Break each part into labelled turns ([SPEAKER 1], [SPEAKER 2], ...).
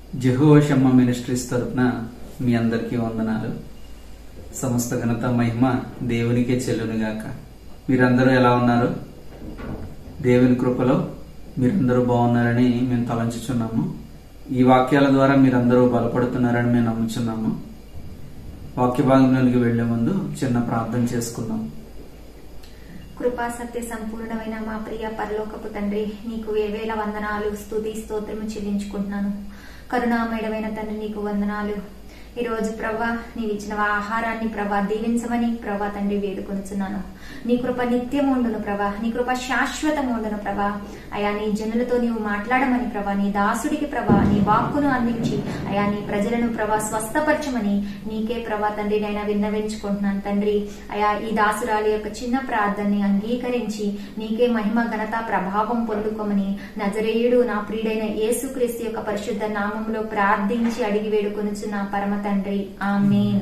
[SPEAKER 1] జెహోషమ్మ ministries తరపున మీ అందరికీ వందనాలు సమస్త ఘనత మహిమ దేవునికే చెల్లునుగాక మీరందరూ ఎలా ఉన్నారు దేవుని కృపలో మీరందరూ బాగున్నారని మేము తలంచుచున్నాము ఈ వాక్యాల ద్వారా మీరందరూ బలపడుతున్నారని మేము నమ్ముచున్నాము వాక్య భాగంలోనికి వెళ్లే ముందు చిన్న ప్రార్థన చేసుకుందాం
[SPEAKER 2] కృపా సత్య సంపూర్ణమైన మా ప్రియ పరలోకపు తండ్రి నీకు వేవేల వందనాలు స్తుతి స్తోత్రము చెల్లించుకుంటున్నాను కరుణామయుడమైన తండ్రి నీకు వందనాలు ఈ రోజు ప్రభా నీవు ఇచ్చిన ఆహారాన్ని ప్రభా దీవించమని ప్రభా తండ్రి వేడుకొనుచున్నాను నీ కృప నిత్యం ఉండును ప్రభా నీ కృప శాశ్వతం ఉండును ప్రభా అయా నీ జనులతో నీవు మాట్లాడమని ప్రభా నీ దాసుడికి ప్రభా నీ వాక్కును అందించి అయా నీ ప్రజలను ప్రభా స్వస్థపరచమని నీకే ప్రభా తండ్రి నైనా విన్నవించుకుంటున్నాను తండ్రి అయా ఈ దాసురాలి యొక్క చిన్న ప్రార్థనని అంగీకరించి నీకే మహిమ ఘనత ప్రభావం పొందుకోమని నజరేయుడు నా ప్రియుడైన యేసుక్రీస్తు యొక్క పరిశుద్ధ నామంలో ప్రార్థించి అడిగి వేడుకొనుచున్న పరమ తండ్రి ఆమేన్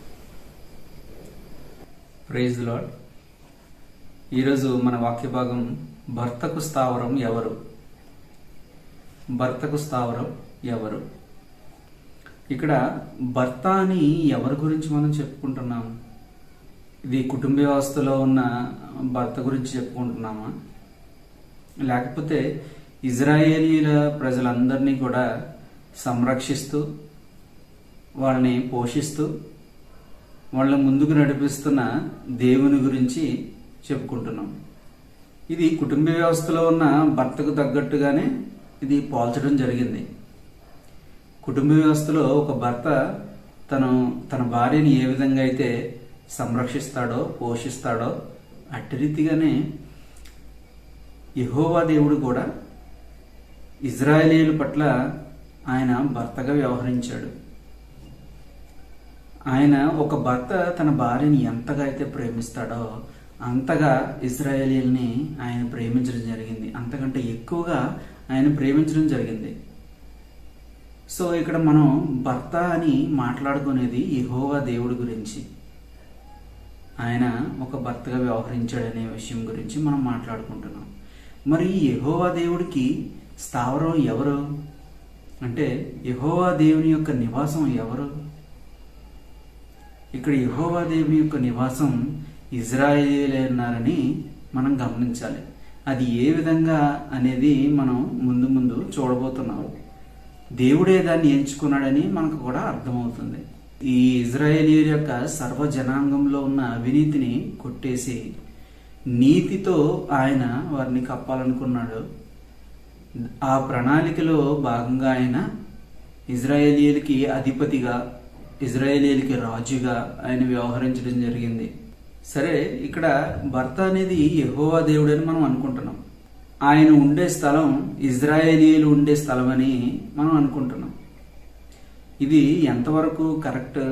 [SPEAKER 1] ప్రైజ్ లాడ్ ఈరోజు మన వాక్య భాగం భర్తకు స్థావరం ఎవరు భర్తకు స్థావరం ఎవరు ఇక్కడ భర్త అని ఎవరి గురించి మనం చెప్పుకుంటున్నాం ఇది కుటుంబ వ్యవస్థలో ఉన్న భర్త గురించి చెప్పుకుంటున్నామా లేకపోతే ఇజ్రాయేలీల ప్రజలందరినీ కూడా సంరక్షిస్తూ వాళ్ళని పోషిస్తూ వాళ్ళ ముందుకు నడిపిస్తున్న దేవుని గురించి చెప్పుకుంటున్నాం ఇది కుటుంబ వ్యవస్థలో ఉన్న భర్తకు తగ్గట్టుగానే ఇది పోల్చడం జరిగింది కుటుంబ వ్యవస్థలో ఒక భర్త తను తన భార్యని ఏ విధంగా అయితే సంరక్షిస్తాడో పోషిస్తాడో అట్టి రీతిగానే యహోవా దేవుడు కూడా ఇజ్రాయేలీల పట్ల ఆయన భర్తగా వ్యవహరించాడు ఆయన ఒక భర్త తన భార్యని ఎంతగా అయితే ప్రేమిస్తాడో అంతగా ఇజ్రాయేలీల్ని ఆయన ప్రేమించడం జరిగింది అంతకంటే ఎక్కువగా ఆయన ప్రేమించడం జరిగింది సో ఇక్కడ మనం భర్త అని మాట్లాడుకునేది యెహోవా దేవుడి గురించి ఆయన ఒక భర్తగా వ్యవహరించాడనే విషయం గురించి మనం మాట్లాడుకుంటున్నాం మరి యెహోవా దేవుడికి స్థావరం ఎవరు అంటే యెహోవా దేవుని యొక్క నివాసం ఎవరు ఇక్కడ యెహోవా దేవుని యొక్క నివాసం ఇజ్రాయేలే ఉన్నారని మనం గమనించాలి అది ఏ విధంగా అనేది మనం ముందు ముందు చూడబోతున్నాం దేవుడే దాన్ని ఎంచుకున్నాడని మనకు కూడా అర్థమవుతుంది ఈ ఇజ్రాయేలీల యొక్క సర్వ జనాంగంలో ఉన్న అవినీతిని కొట్టేసి నీతితో ఆయన వారిని కప్పాలనుకున్నాడు ఆ ప్రణాళికలో భాగంగా ఆయన ఇజ్రాయేలీలకి అధిపతిగా ఇజ్రాయేలీలకి రాజుగా ఆయన వ్యవహరించడం జరిగింది సరే ఇక్కడ భర్త అనేది యెహోవా దేవుడని మనం అనుకుంటున్నాం ఆయన ఉండే స్థలం ఇజ్రాయేలీలు ఉండే స్థలం అని మనం అనుకుంటున్నాం ఇది ఎంతవరకు కరెక్ట్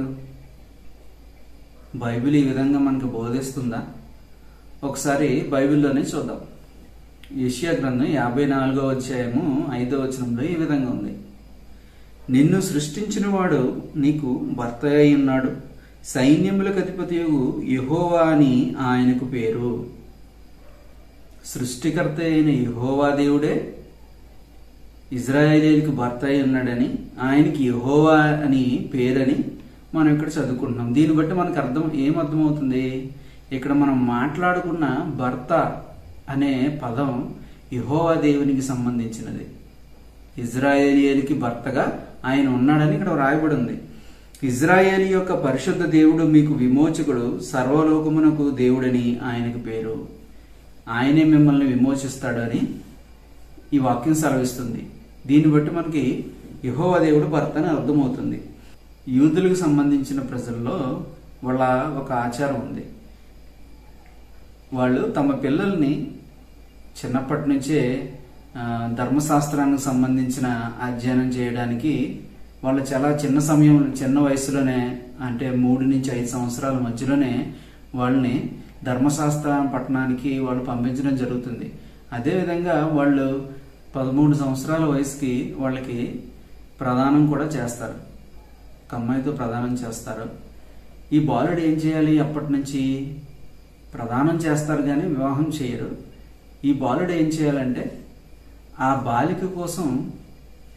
[SPEAKER 1] బైబిల్ ఈ విధంగా మనకు బోధిస్తుందా ఒకసారి బైబిల్లోనే చూద్దాం యెషయా గ్రంథం యాభై నాలుగో అధ్యాయము ఐదో వచనంలో ఈ విధంగా ఉంది నిన్ను సృష్టించిన వాడు నీకు భర్త అయి ఉన్నాడు సైన్యములకు అధిపతియు యహోవా అని ఆయనకు పేరు సృష్టికర్త అయిన యహోవా దేవుడే ఇజ్రాయేలీలకు భర్త అయి ఉన్నాడని ఆయనకి యహోవా అని పేరని మనం ఇక్కడ చదువుకుంటున్నాం దీన్ని బట్టి మనకు అర్థం ఏం అర్థమవుతుంది ఇక్కడ మనం మాట్లాడుకున్న భర్త అనే పదం యహోవా దేవునికి సంబంధించినది ఇజ్రాయేలీలకి భర్తగా ఆయన ఉన్నాడని ఇక్కడ వ్రాయబడి ఉంది ఇజ్రాయేల్ యొక్క పరిశుద్ధ దేవుడు మీకు విమోచకుడు సర్వలోకమునకు దేవుడని ఆయనకు పేరు ఆయనే మిమ్మల్ని విమోచిస్తాడు అని ఈ వాక్యం సెలవిస్తుంది దీన్ని బట్టి మనకి యహోవా దేవుడు భర్త అని అర్థమవుతుంది యూదులకు సంబంధించిన ప్రజల్లో వాళ్ళ ఒక ఆచారం ఉంది వాళ్ళు తమ పిల్లల్ని చిన్నప్పటి నుంచే ఆ, ధర్మశాస్త్రానికి సంబంధించిన అధ్యయనం చేయడానికి వాళ్ళు చాలా చిన్న సమయం చిన్న వయసులోనే అంటే మూడు నుంచి ఐదు సంవత్సరాల మధ్యలోనే వాళ్ళని ధర్మశాస్త్ర పట్టణానికి వాళ్ళు పంపించడం జరుగుతుంది అదేవిధంగా వాళ్ళు పదమూడు సంవత్సరాల వయసుకి వాళ్ళకి ప్రదానం కూడా చేస్తారు ఒక అమ్మాయితో ప్రదానం చేస్తారు ఈ బాలుడు ఏం చేయాలి అప్పటి నుంచి ప్రదానం చేస్తారు కానీ వివాహం చేయరు ఈ బాలుడు ఏం చేయాలంటే ఆ బాలిక కోసం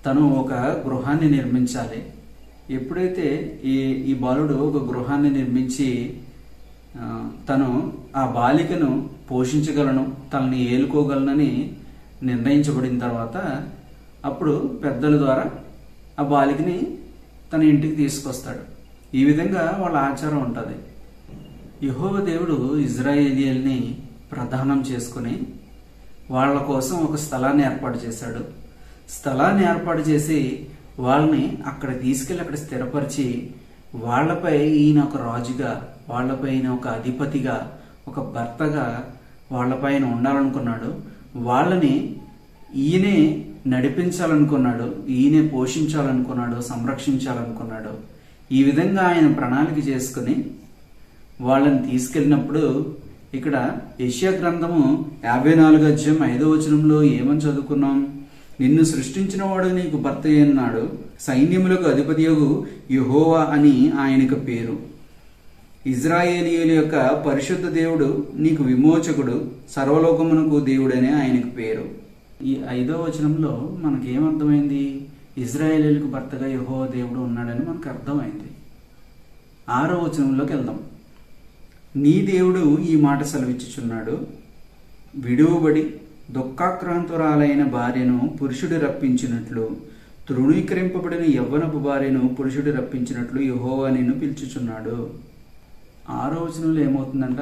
[SPEAKER 1] తను ఒక గృహాన్ని నిర్మించాలి ఎప్పుడైతే ఈ ఈ బాలుడు ఒక గృహాన్ని నిర్మించి ఆ, తను ఆ బాలికను పోషించగలను తనని ఏలుకోగలనని నిర్ణయించబడిన తర్వాత అప్పుడు పెద్దల ద్వారా ఆ బాలికని తన ఇంటికి తీసుకొస్తాడు ఈ విధంగా వాళ్ళ ఆచారం ఉంటుంది యహోవ దేవుడు ఇజ్రాయేలియల్ని ప్రధానం చేసుకుని వాళ్ళ కోసం ఒక స్థలాన్ని ఏర్పాటు చేశాడు స్థలాన్ని ఏర్పాటు చేసి వాళ్ళని అక్కడ తీసుకెళ్లి అక్కడ స్థిరపరిచి వాళ్ళపై ఈయన ఒక రాజుగా వాళ్ళపై ఈయన ఒక అధిపతిగా ఒక భర్తగా వాళ్ళపైన ఉండాలనుకున్నాడు వాళ్ళని ఈయనే నడిపించాలనుకున్నాడు ఈయనే పోషించాలనుకున్నాడు సంరక్షించాలనుకున్నాడు ఈ విధంగా ఆయన ప్రణాళిక చేసుకుని వాళ్ళని తీసుకెళ్ళినప్పుడు ఇక్కడ యెషయా గ్రంథము యాభై నాలుగు అధ్యాయం ఐదో వచనంలో ఏమని చదువుకున్నాం నిన్ను సృష్టించిన వాడు నీకు భర్త అన్నాడు సైన్యములకు అధిపతియగు యెహోవా అని ఆయనకు పేరు ఇజ్రాయేలీయుల యొక్క పరిశుద్ధ దేవుడు నీకు విమోచకుడు సర్వలోకమునకు దేవుడనే ఆయనకు పేరు ఈ ఐదో వచనంలో మనకి ఏమర్థమైంది ఇజ్రాయేలీలకు భర్తగా యహో దేవుడు ఉన్నాడని మనకు అర్థమైంది ఆరో వచనంలోకి వెళ్దాం నీ దేవుడు ఈ మాట సెలవిచ్చుచున్నాడు విడువబడి దుఃఖాక్రాంతురాలైన భార్యను పురుషుడు రప్పించినట్లు తృణీకరింపబడిన యవ్వనపు భార్యను పురుషుడు రప్పించినట్లు యహోవా నిన్ను పిలుచుచున్నాడు ఆరో వచనంలో ఏమవుతుందంట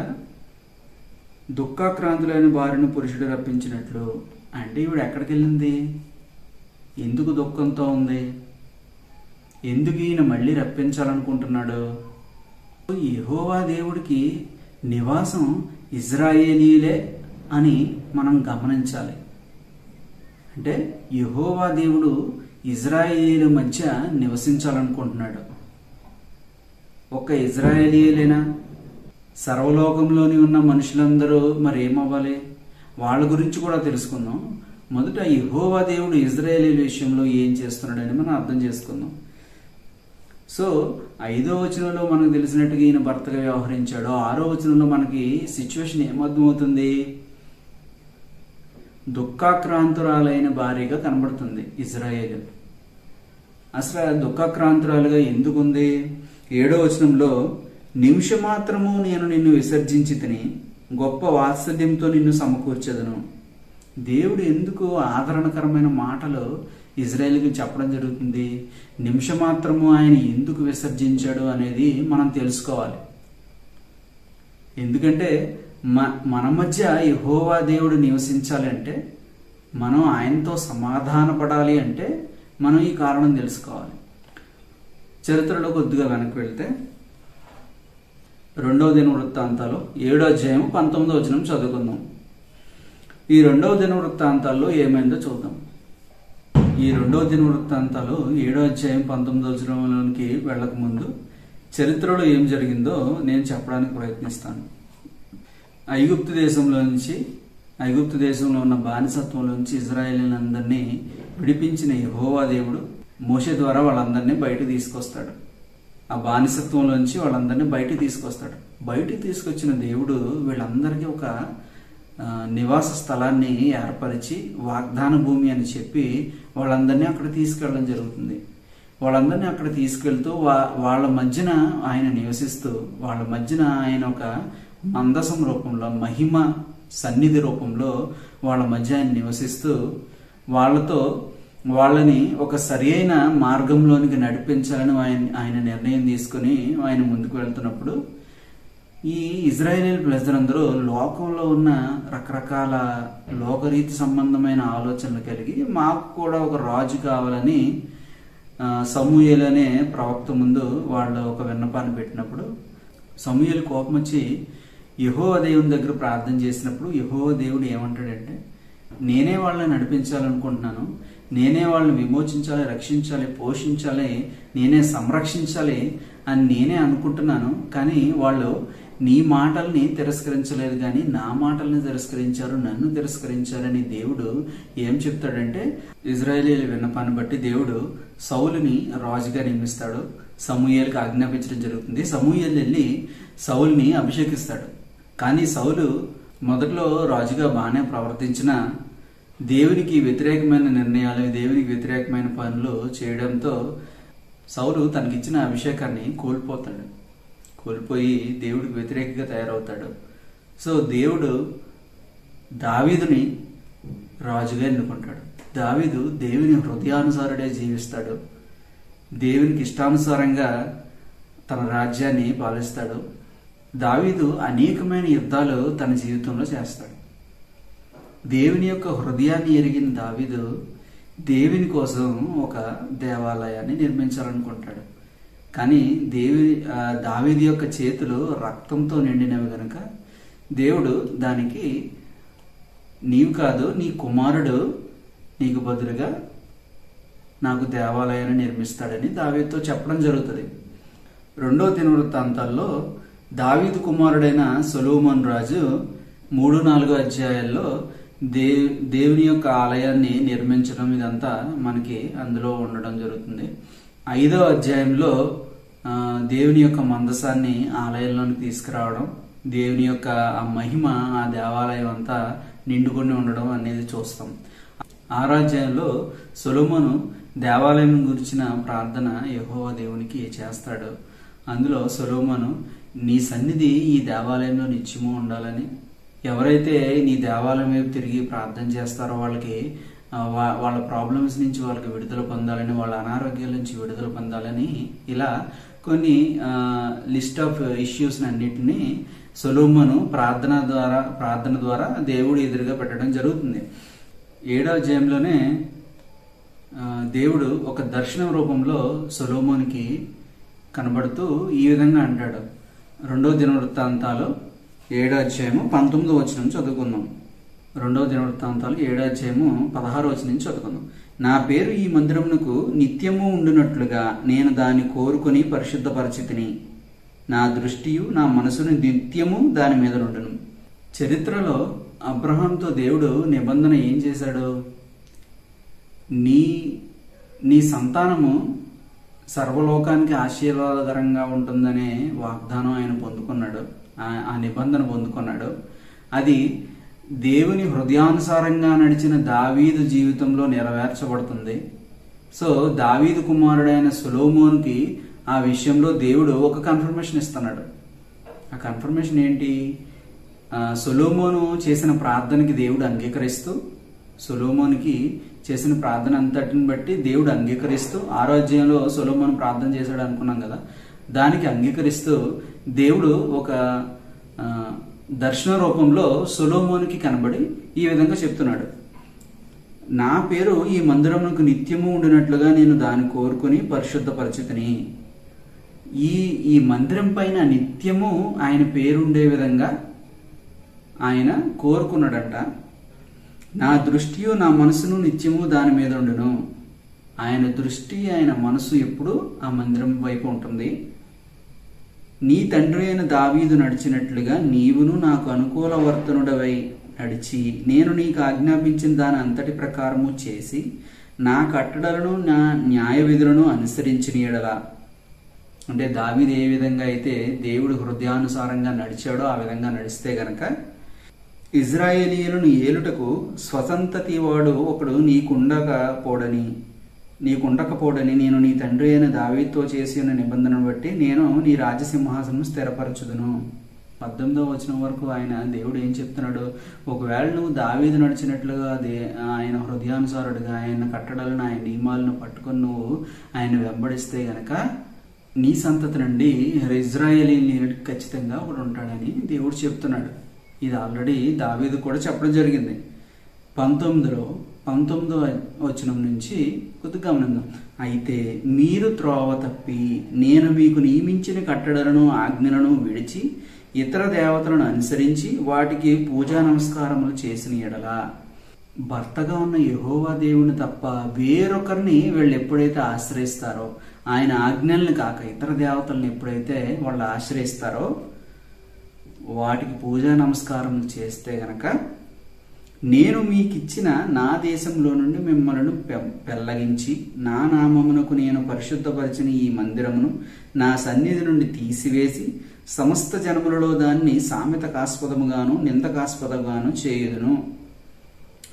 [SPEAKER 1] దుఃఖాక్రాంతులైన భార్యను పురుషుడు రప్పించినట్లు అంటే ఈవిడ ఎక్కడికి వెళ్ళింది ఎందుకు దుఃఖంతో ఉంది ఎందుకు ఈయన మళ్ళీ రప్పించాలనుకుంటున్నాడు యెహోవా దేవుడికి నివాసం ఇజ్రాయేలీలే అని మనం గమనించాలి అంటే యెహోవా దేవుడు ఇజ్రాయేలీల మధ్య నివసించాలనుకుంటున్నాడు ఒక్క ఇజ్రాయేలీలేనా సర్వలోకంలోని ఉన్న మనుషులందరూ మరి ఏమవ్వాలి వాళ్ళ గురించి కూడా తెలుసుకుందాం మొదట యెహోవా దేవుడు ఇజ్రాయేలీల విషయంలో ఏం చేస్తున్నాడని మనం అర్థం చేసుకుందాం సో ఐదో వచనంలో మనకు తెలిసినట్టుగా ఈయన భర్తగా వ్యవహరించాడు ఆరో వచనంలో మనకి సిచ్యువేషన్ ఏమర్థమవుతుంది దుఃఖాక్రాంతురాలైన భార్యగా కనబడుతుంది ఇజ్రాయేల్ అసలు దుఃఖాక్రాంతురాలుగా ఎందుకుంది ఏడో వచనంలో నిమిషమాత్రము నేను నిన్ను విసర్జించి తిని గొప్ప వాత్సల్యంతో నిన్ను సమకూర్చదను దేవుడు ఎందుకు ఆదరణకరమైన మాటలు ఇజ్రాయెల్కి చెప్పడం జరుగుతుంది నిమిషమాత్రము ఆయన ఎందుకు విసర్జించాడు అనేది మనం తెలుసుకోవాలి ఎందుకంటే మ మన మధ్య యహోవా దేవుడు నివసించాలి అంటే మనం ఆయనతో సమాధాన పడాలి అంటే మనం ఈ కారణం తెలుసుకోవాలి చరిత్రలో కొద్దిగా వెనక్కి వెళ్తే రెండవ దిన వృత్తాంతాలు ఏడో అధ్యాయం పంతొమ్మిదో వచనం చదువుకుందాం ఈ రెండవ దిన వృత్తాంతాల్లో ఏమైందో చూద్దాం ఈ రెండవ దిన వృత్తాంతాలు ఏడో అధ్యాయం పంతొమ్మిదో వచనంలోనికి వెళ్ళక ముందు చరిత్రలో ఏం జరిగిందో నేను చెప్పడానికి ప్రయత్నిస్తాను ఐగుప్తు దేశంలో నుంచి ఐగుప్తు దేశంలో ఉన్న బానిసత్వంలో నుంచి ఇజ్రాయేలీలందరినీ విడిపించిన యెహోవా దేవుడు మోషే ద్వారా వాళ్ళందరినీ బయటకు తీసుకొస్తాడు ఆ బానిసత్వంలోంచి వాళ్ళందరినీ బయటికి తీసుకొస్తాడు బయటికి తీసుకొచ్చిన దేవుడు వీళ్ళందరికీ ఒక ఆ, నివాస స్థలాన్ని ఏర్పరిచి వాగ్దాన భూమి అని చెప్పి వాళ్ళందరినీ అక్కడ తీసుకెళ్ళడం జరుగుతుంది వాళ్ళందరినీ అక్కడ తీసుకెళ్తూ వా వాళ్ళ మధ్యన ఆయన నివసిస్తూ వాళ్ళ మధ్యన ఆయన ఒక మందసం రూపంలో మహిమ సన్నిధి రూపంలో వాళ్ళ మధ్య ఆయన నివసిస్తూ వాళ్ళతో వాళ్ళని ఒక సరి అయిన మార్గంలోనికి నడిపించాలని ఆయన ఆయన నిర్ణయం తీసుకుని ఆయన ముందుకు వెళ్తున్నప్పుడు ఈ ఇజ్రాయేల్ ప్రజలందరూ లోకంలో ఉన్న రకరకాల లోకరీతి సంబంధమైన ఆలోచనలు కలిగి మాకు కూడా ఒక రాజు కావాలని ఆ, సమూయేలు అనే ప్రవక్త ముందు వాళ్ళు ఒక విన్నపాన్ని పెట్టినప్పుడు సమూయేలు కోపం వచ్చి యహో దేవుని దగ్గర ప్రార్థన చేసినప్పుడు యహో దేవుడు ఏమంటాడంటే నేనే వాళ్ళని నడిపించాలనుకుంటున్నాను నేనే వాళ్ళని విమోచించాలి రక్షించాలి పోషించాలి నేనే సంరక్షించాలి అని నేనే అనుకుంటున్నాను కానీ వాళ్ళు నీ మాటల్ని తిరస్కరించలేదు కానీ నా మాటల్ని తిరస్కరించారు నన్ను తిరస్కరించారని దేవుడు ఏం చెప్తాడంటే ఇజ్రాయేలీల విన్నపాన్ని బట్టి దేవుడు సౌలుని రాజుగా నియమిస్తాడు సమూయేలుకి ఆజ్ఞాపించడం జరుగుతుంది సమూయేలు వెళ్ళి సౌలుని అభిషేకిస్తాడు కానీ సౌలు మొదట్లో రాజుగా బాగానే ప్రవర్తించిన దేవునికి వ్యతిరేకమైన నిర్ణయాలు దేవునికి వ్యతిరేకమైన పనులు చేయడంతో సౌలు తనకిచ్చిన అభిషేకాన్ని కోల్పోతాడు కోల్పోయి దేవుడికి వ్యతిరేకంగా తయారవుతాడు సో దేవుడు దావీదుని రాజుగా ఎన్నుకుంటాడు దావీదు దేవుని హృదయానుసారుడే జీవిస్తాడు దేవునికి ఇష్టానుసారంగా తన రాజ్యాన్ని పాలిస్తాడు దావీదు అనేకమైన యుద్ధాలు తన జీవితంలో చేస్తాడు దేవుని యొక్క హృదయాన్ని ఎరిగిన దావీదు దేవుని కోసం ఒక దేవాలయాన్ని నిర్మించాలనుకుంటాడు కానీ దేవి ఆ, దావీదు యొక్క చేతులు రక్తంతో నిండినవి గనుక దేవుడు దానికి నీవు కాదు నీ కుమారుడు నీకు బదులుగా నాకు దేవాలయాన్ని నిర్మిస్తాడని దావీదుతో చెప్పడం జరుగుతుంది రెండో దినవృత్తాంతాల్లో దావీదు కుమారుడైన సొలోమోన్ రాజు మూడు నాలుగో అధ్యాయాల్లో దే దేవుని యొక్క ఆలయాన్ని నిర్మించడం ఇదంతా మనకి అందులో ఉండడం జరుగుతుంది ఐదో అధ్యాయంలో ఆ, దేవుని యొక్క మందసాన్ని ఆలయంలోనికి తీసుకురావడం దేవుని యొక్క ఆ మహిమ ఆ దేవాలయం అంతా నిండుకొని ఉండడం అనేది చూస్తాం ఆరాధ్యాయంలో సొలొమోను దేవాలయం గురించిన ప్రార్థన యెహోవా దేవునికి చేస్తాడు అందులో సొలొమోను నీ సన్నిధి ఈ దేవాలయంలో నిత్యము ఉండాలని ఎవరైతే నీ దేవాలయం వైపు తిరిగి ప్రార్థన చేస్తారో వాళ్ళకి ఆ, వా- వాళ్ళ ప్రాబ్లమ్స్ నుంచి వాళ్ళకి విడుదల పొందాలని వాళ్ళ అనారోగ్యాల నుంచి విడుదల పొందాలని ఇలా కొన్ని లిస్ట్ ఆఫ్ ఇష్యూస్ అన్నిటినీ సొలోమోను ప్రార్థన ద్వారా ప్రార్థన ద్వారా దేవుడు ఎదురుగా పెట్టడం జరుగుతుంది ఏడవ అధ్యాయంలోనే ఆ, దేవుడు ఒక దర్శనం రూపంలో సొలోమోనికి కనబడుతూ ఈ విధంగా అంటాడు రెండో దినవృత్తాంతాలు ఏడో అధ్యాయము పంతొమ్మిదో వచనం చదువుకుందాం రెండో దినవృత్తాంతాలు ఏడో అధ్యాయము పదహారు వచనం చదువుకుందాం నా పేరు ఈ మందిరమునకు నిత్యము ఉండునట్లుగా నేను దాన్ని కోరుకొని పరిశుద్ధపరిచితిని నా దృష్టియు నా మనసును నిత్యము దాని మీద ఉండును చరిత్రలో అబ్రహాంతో దేవుడు నిబంధన ఏం చేశాడు నీ నీ సంతానము సర్వలోకానికి ఆశీర్వాదకరంగా ఉంటుందనే వాగ్దానం ఆయన పొందుకున్నాడు ఆ- ఆ నిబంధన పొందుకున్నాడు అది దేవుని హృదయానుసారంగా నడిచిన దావీదు జీవితంలో నెరవేర్చబడుతుంది సో దావీదు కుమారుడైన సులోమోన్కి ఆ విషయంలో దేవుడు ఒక కన్ఫర్మేషన్ ఇస్తున్నాడు ఆ కన్ఫర్మేషన్ ఏంటి ఆ, సొలోమోను చేసిన ప్రార్థనకి దేవుడు అంగీకరిస్తూ సొలోమోనికి చేసిన ప్రార్థన అంతటిని బట్టి దేవుడు అంగీకరిస్తూ ఆరోగ్యంలో సొలోమోను ప్రార్థన చేశాడు అనుకున్నాం కదా దానికి అంగీకరిస్తూ దేవుడు ఒక ఆ, దర్శన రూపంలో సొలోమోనికి కనబడి ఈ విధంగా చెప్తున్నాడు నా పేరు ఈ మందిరమునకు నిత్యము ఉండినట్లుగా నేను దాన్ని కోరుకుని పరిశుద్ధపరిచితిని ఈ ఈ మందిరం పైన నిత్యము ఆయన పేరుండే విధంగా ఆయన కోరుకున్నాడంట నా దృష్టియు నా మనసును నిత్యము దాని మీద ఉండును ఆయన దృష్టి ఆయన మనసు ఎప్పుడు ఆ మందిరం వైపు ఉంటుంది నీ తండ్రి అయిన దావీదు నడిచినట్లుగా నీవును నాకు అనుకూల వర్తనుడవై నడిచి నేను నీకు ఆజ్ఞాపించిన దాని అంతటి ప్రకారము చేసి నా కట్టడలను నా న్యాయ విధులను అనుసరించిన ఎడలా అంటే దావీదు ఏ విధంగా అయితే దేవుడు హృదయానుసారంగా నడిచాడో ఆ విధంగా నడిస్తే గనక ఇజ్రాయేలీయులను ఏలుటకు స్వసంతతి వాడు ఒకడు నీకుండకపోడని నీకుండకపోడని నేను నీ తండ్రి అయిన దావీతో చేసి ఉన్న నిబంధనను బట్టి నేను నీ రాజసింహాసనం స్థిరపరచుదును పద్దెనిమిదో వచనం వరకు ఆయన దేవుడు ఏం చెప్తున్నాడు ఒకవేళ నువ్వు దావీదు నడిచినట్లుగా దే ఆయన హృదయానుసారుడుగా ఆయన కట్టడాలను ఆయన నియమాలను పట్టుకొని నువ్వు ఆయన వెంబడిస్తే గనక నీ సంతతి నుండి ఇజ్రాయేలీ ఖచ్చితంగా ఒకడు ఉంటాడని దేవుడు చెప్తున్నాడు ఇది ఆల్రెడీ దావీదు కూడా చెప్పడం జరిగింది పంతొమ్మిదిలో పంతొమ్మిదో వచనం నుంచి కొద్దిగా గమనిద్దాం అయితే మీరు త్రోవ తప్పి నేను మీకు నియమించిన కట్టడలను ఆజ్ఞలను విడిచి ఇతర దేవతలను అనుసరించి వాటికి పూజా నమస్కారములు చేసిన ఎడల భర్తగా ఉన్న యహోవా దేవుని తప్ప వేరొకరిని వీళ్ళు ఎప్పుడైతే ఆశ్రయిస్తారో ఆయన ఆజ్ఞల్ని కాక ఇతర దేవతలను ఎప్పుడైతే వాళ్ళు ఆశ్రయిస్తారో వాటికి పూజా నమస్కారం చేస్తే గనక నేను మీకిచ్చిన నా దేశంలో నుండి మిమ్మల్ని పె- పెళ్లగించి నా నామమునకు నేను పరిశుద్ధపరిచిన ఈ మందిరమును నా సన్నిధి నుండి తీసివేసి సమస్త జనములలో దాన్ని సామెతకాస్పదముగాను నిందకాస్పదముగాను చేయుదును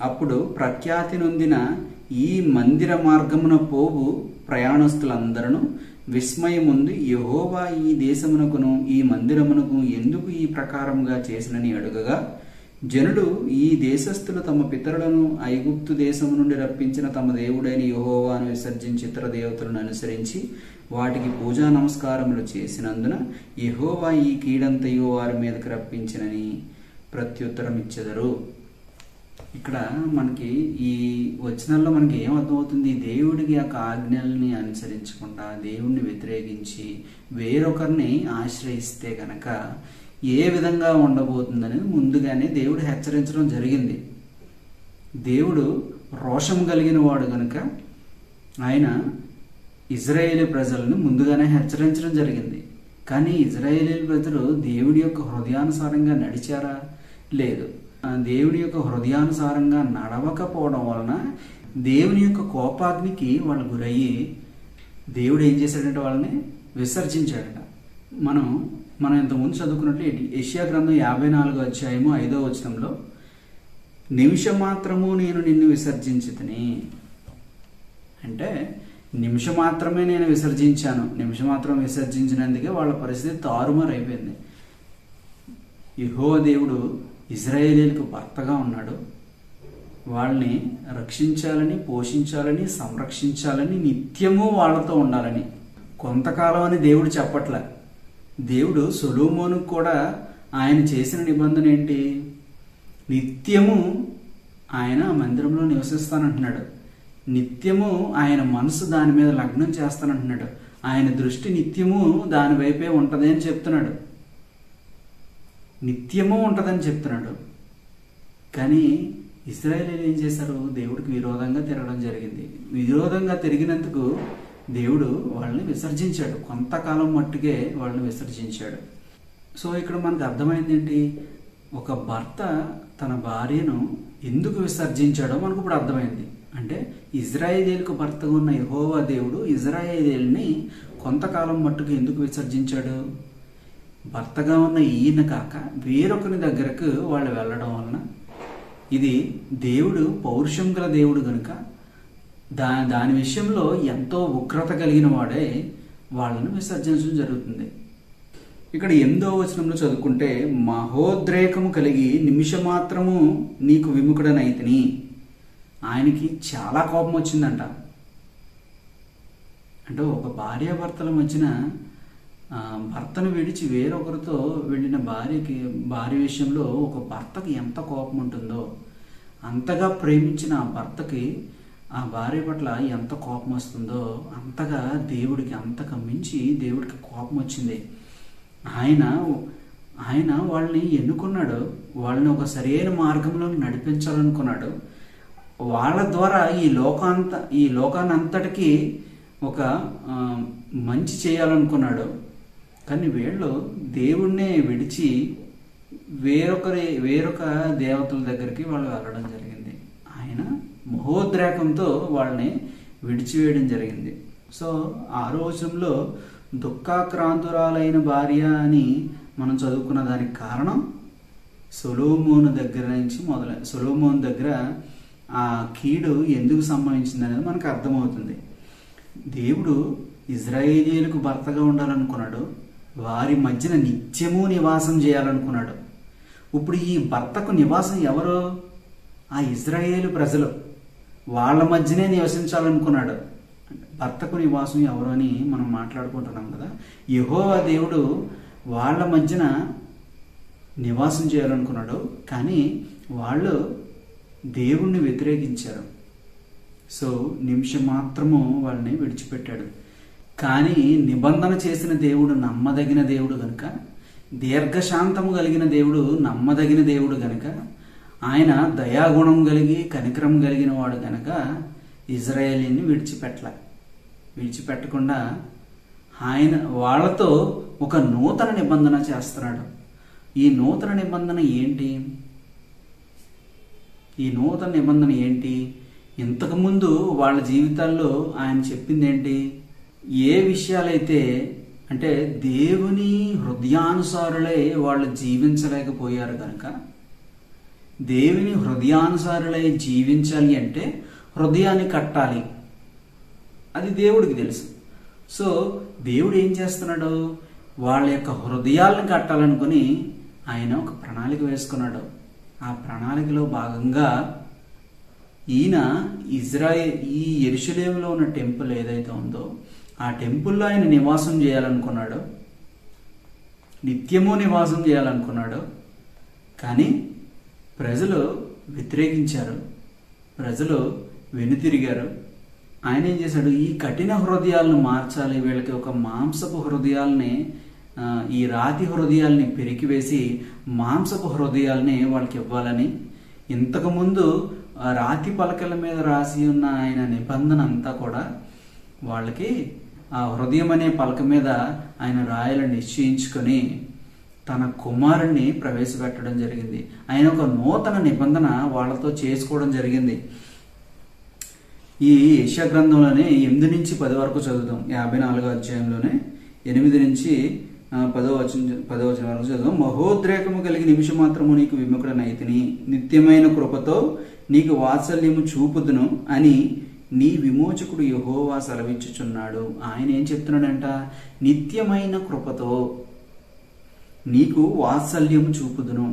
[SPEAKER 1] అప్పుడు ప్రఖ్యాతి నొందిన ఈ మందిర మార్గమున పోవు ప్రయాణస్తులందరూ విస్మయముందు యహోవా ఈ దేశమునకును ఈ మందిరమునకు ఎందుకు ఈ ప్రకారముగా చేసినని అడుగగా జనుడు ఈ దేశస్థులు తమ పితరులను ఐగుప్తు దేశము నుండి రప్పించిన తమ దేవుడైన యహోవాను విసర్జించి ఇతర దేవతలను అనుసరించి వాటికి పూజా నమస్కారములు చేసినందున యహోవా ఈ కీడంతయో వారి మీదకి రప్పించినని ప్రత్యుత్తరం ఇచ్చెదరు ఇక్కడ మనకి ఈ వచనాల్లో మనకి ఏం అర్థమవుతుంది దేవుడికి యొక్క ఆజ్ఞల్ని అనుసరించకుండా దేవుణ్ణి వ్యతిరేకించి వేరొకరిని ఆశ్రయిస్తే గనక ఏ విధంగా ఉండబోతుందని ముందుగానే దేవుడు హెచ్చరించడం జరిగింది దేవుడు రోషం కలిగిన వాడు గనుక ఆయన ఇజ్రాయేలీ ప్రజలను ముందుగానే హెచ్చరించడం జరిగింది కానీ ఇజ్రాయేలీ ప్రజలు దేవుడి యొక్క హృదయానుసారంగా నడిచారా లేదు ఆ దేవుడి యొక్క హృదయానుసారంగా నడవకపోవడం వలన దేవుని యొక్క కోపాగ్నికి వాళ్ళు గురయ్యి దేవుడు ఏం చేశాడంటే వాళ్ళని విసర్జించాడట మనం మనం ఇంతకుముందు చదువుకున్నట్లు ఏషియా గ్రంథం యాభై నాలుగో అధ్యాయము ఐదో వచనంలో నిమిషం మాత్రము నేను నిన్ను విసర్జించుతని అంటే నిమిషం మాత్రమే నేను విసర్జించాను నిమిషం మాత్రం విసర్జించినందుకే వాళ్ళ పరిస్థితి తారుమారు అయిపోయింది యహో దేవుడు ఇజ్రాయేలీలకు భర్తగా ఉన్నాడు వాళ్ళని రక్షించాలని పోషించాలని సంరక్షించాలని నిత్యము వాళ్ళతో ఉండాలని కొంతకాలం అని దేవుడు చెప్పట్లే దేవుడు సొలోమోనుకు కూడా ఆయన చేసిన నిబంధన ఏంటి నిత్యము ఆయన ఆ మందిరంలో నివసిస్తానంటున్నాడు నిత్యము ఆయన మనసు దాని మీద లగ్నం చేస్తానంటున్నాడు ఆయన దృష్టి నిత్యము దాని వైపే ఉంటది అని చెప్తున్నాడు నిత్యము ఉంటదని చెప్తున్నాడు కానీ ఇస్రాయేలీలు ఏం చేశారు దేవుడికి విరోధంగా తిరగడం జరిగింది విరోధంగా తిరిగినందుకు దేవుడు వాళ్ళని విసర్జించాడు కొంతకాలం మట్టుకే వాళ్ళని విసర్జించాడు సో ఇక్కడ మనకు అర్థమైంది ఏంటి ఒక భర్త తన భార్యను ఎందుకు విసర్జించాడో మనకు ఇప్పుడు అర్థమైంది అంటే ఇజ్రాయేలీలకు భర్తగా ఉన్న యహోవా దేవుడు ఇజ్రాయేలీల్ని కొంతకాలం మట్టుకు ఎందుకు విసర్జించాడు భర్తగా ఉన్న ఈయన కాక వేరొకరి దగ్గరకు వాళ్ళు వెళ్ళడం వలన ఇది దేవుడు పౌరుషం గల దేవుడు గనుక దా దాని విషయంలో ఎంతో ఉగ్రత కలిగిన వాడే వాళ్ళను విసర్జించడం జరుగుతుంది ఇక్కడ ఎనిమిదో వచనంలో చదువుకుంటే మహోద్రేకము కలిగి నిమిషమాత్రము నీకు విముఖుడనైతిని ఆయనకి చాలా కోపం వచ్చిందంట అంటే ఒక భార్యాభర్తల మధ్యన ఆ, భర్తను విడిచి వేరొకరితో వెళ్ళిన భార్యకి భార్య విషయంలో ఒక భర్తకి ఎంత కోపం ఉంటుందో అంతగా ప్రేమించిన ఆ భర్తకి ఆ భార్య పట్ల ఎంత కోపం వస్తుందో అంతగా దేవుడికి అంతగా మించి దేవుడికి కోపం వచ్చింది ఆయన ఆయన వాళ్ళని ఎన్నుకున్నాడు వాళ్ళని ఒక సరైన మార్గంలో నడిపించాలనుకున్నాడు వాళ్ళ ద్వారా ఈ లోకాంత ఈ లోకానంతటికీ ఒక ఆ, మంచి చేయాలనుకున్నాడు కానీ వీళ్ళు దేవుణ్ణే విడిచి వేరొకరి వేరొక దేవతల దగ్గరికి వాళ్ళు వెళ్ళడం జరిగింది ఆయన మహోద్రేకంతో వాళ్ళని విడిచివేయడం జరిగింది సో ఆ రోజుల్లో దుఃఖాక్రాంతురాలైన భార్య అని మనం చదువుకున్న దానికి కారణం సొలోమోను దగ్గర నుంచి మొదలై సొలోమోన్ దగ్గర ఆ కీడు ఎందుకు సంభవించింది అనేది మనకు అర్థమవుతుంది దేవుడు ఇజ్రాయేలీలకు భర్తగా ఉండాలనుకున్నాడు వారి మధ్యన నిత్యము నివాసం చేయాలనుకున్నాడు ఇప్పుడు ఈ భర్తకు నివాసం ఎవరు ఆ ఇజ్రాయేలు ప్రజలు వాళ్ళ మధ్యనే నివసించాలనుకున్నాడు భర్తకు నివాసం ఎవరు అని మనం మాట్లాడుకుంటున్నాం కదా యెహోవా దేవుడు వాళ్ళ మధ్యన నివాసం చేయాలనుకున్నాడు కానీ వాళ్ళు దేవుణ్ణి వ్యతిరేకించారు సో నిమిషం మాత్రము వాళ్ళని విడిచిపెట్టాడు కానీ నిబంధన చేసిన దేవుడు నమ్మదగిన దేవుడు గనుక దీర్ఘశాంతము కలిగిన దేవుడు నమ్మదగిన దేవుడు గనుక ఆయన దయాగుణం కలిగి కనికరం కలిగిన వాడు గనక ఇజ్రాయేలీని విడిచిపెట్టలే విడిచిపెట్టకుండా ఆయన వాళ్ళతో ఒక నూతన నిబంధన చేస్తున్నాడు ఈ నూతన నిబంధన ఏంటి ఈ నూతన నిబంధన ఏంటి ఇంతకుముందు వాళ్ళ జీవితాల్లో ఆయన చెప్పింది ఏంటి ఏ విషయాలైతే అంటే దేవుని హృదయానుసారులై వాళ్ళు జీవించలేకపోయారు కనుక దేవుని హృదయానుసారులై జీవించాలి అంటే హృదయాన్ని కట్టాలి అది దేవుడికి తెలుసు సో దేవుడు ఏం చేస్తున్నాడు వాళ్ళ యొక్క హృదయాలను కట్టాలనుకుని ఆయన ఒక ప్రణాళిక వేసుకున్నాడు ఆ ప్రణాళికలో భాగంగా ఈయన ఇజ్రాయెల్ ఈ ఎరుషలేంలో ఉన్న టెంపుల్ ఏదైతే ఉందో ఆ టెంపుల్లో ఆయన నివాసం చేయాలనుకున్నాడు నిత్యము నివాసం చేయాలనుకున్నాడు కానీ ప్రజలు వ్యతిరేకించారు ప్రజలు వెనుతిరిగారు ఆయన ఏం చేశాడు ఈ కఠిన హృదయాలను మార్చాలి వీళ్ళకి ఒక మాంసపు హృదయాల్ని ఆ, ఈ రాతి హృదయాల్ని పెరికివేసి మాంసపు హృదయాల్ని వాళ్ళకి ఇవ్వాలని ఇంతకుముందు ఆ రాతి పలకల మీద రాసి ఉన్న ఆయన నిబంధన అంతా కూడా వాళ్ళకి ఆ హృదయం అనే పలక మీద ఆయన రాయాలని నిశ్చయించుకొని తన కుమారుణ్ణి ప్రవేశపెట్టడం జరిగింది ఆయన ఒక నూతన నిబంధన వాళ్ళతో చేసుకోవడం జరిగింది ఈ యశ గ్రంథంలోనే ఎనిమిది నుంచి పది వరకు చదువుదాం యాభై నాలుగో అధ్యాయంలోనే ఎనిమిది నుంచి ఆ, పదో వచనం పదో వచనం వరకు చదువుదాం మహోద్రేకము కలిగి నిమిషం మాత్రము నీకు విముఖుడనైతిని నిత్యమైన కృపతో నీకు వాత్సల్యము చూపుదును అని నీ విమోచకుడు యహోవా సెలవిచ్చుచున్నాడు ఆయన ఏం చెప్తున్నాడంట నిత్యమైన కృపతో నీకు వాత్సల్యము చూపుదును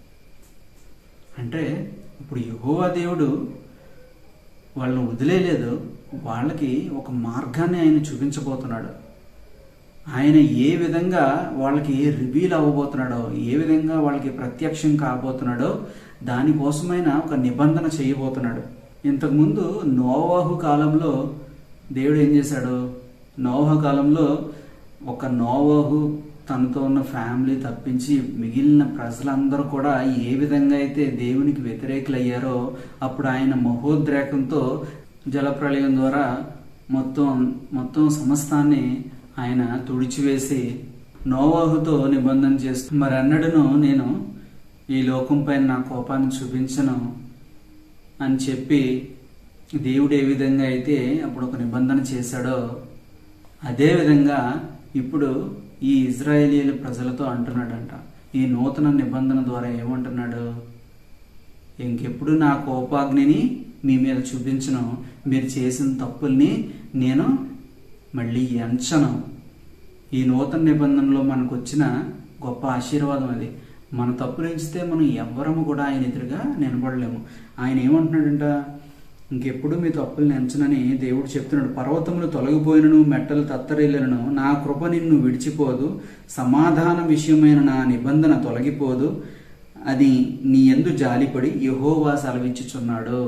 [SPEAKER 1] అంటే ఇప్పుడు యహోవా దేవుడు వాళ్ళని వదిలేలేదు వాళ్ళకి ఒక మార్గాన్ని ఆయన చూపించబోతున్నాడు ఆయన ఏ విధంగా వాళ్ళకి రివీల్ అవ్వబోతున్నాడో ఏ విధంగా వాళ్ళకి ప్రత్యక్షం కాబోతున్నాడో దానికోసమైన ఒక నిబంధన చేయబోతున్నాడు ఇంతకుముందు నోవాహు కాలంలో దేవుడు ఏం చేశాడు నోవాహు కాలంలో ఒక నోవాహు తనతో ఉన్న ఫ్యామిలీ తప్పించి మిగిలిన ప్రజలందరూ కూడా ఏ విధంగా అయితే దేవునికి వ్యతిరేకులయ్యారో అప్పుడు ఆయన మహోద్రేకంతో జలప్రళయం ద్వారా మొత్తం మొత్తం సమస్తాన్ని ఆయన తుడిచివేసి నోవాహుతో నిబంధన చేస్తూ మరి అన్నడును నేను ఈ లోకంపై నా కోపాన్ని చూపించను అని చెప్పి దేవుడు ఏ విధంగా అయితే అప్పుడు ఒక నిబంధన చేశాడో అదే విధంగా ఇప్పుడు ఈ ఇజ్రాయేలీల ప్రజలతో అంటున్నాడంట ఈ నూతన నిబంధన ద్వారా ఏమంటున్నాడు ఇంకెప్పుడు నా కోపాగ్నిని మీ మీద చూపించను మీరు చేసిన తప్పుల్ని నేను మళ్ళీ ఎంచను ఈ నూతన నిబంధనలో మనకు వచ్చిన గొప్ప ఆశీర్వాదం అది మన తప్పులు ఎంచితే మనం ఎవ్వరము కూడా ఆయన ఎదురుగా నిలబడలేము ఆయన ఏమంటున్నాడంట ఇంకెప్పుడు మీ తప్పుల్ని ఎంచనని దేవుడు చెప్తున్నాడు పర్వతములు తొలగిపోయినను మెట్టలు తత్తరిల్లను నా కృప నిన్ను విడిచిపోదు సమాధాన విషయమైన నా నిబంధన తొలగిపోదు అది నీ ఎందు జాలిపడి యహోవా సెలవిచ్చుచున్నాడు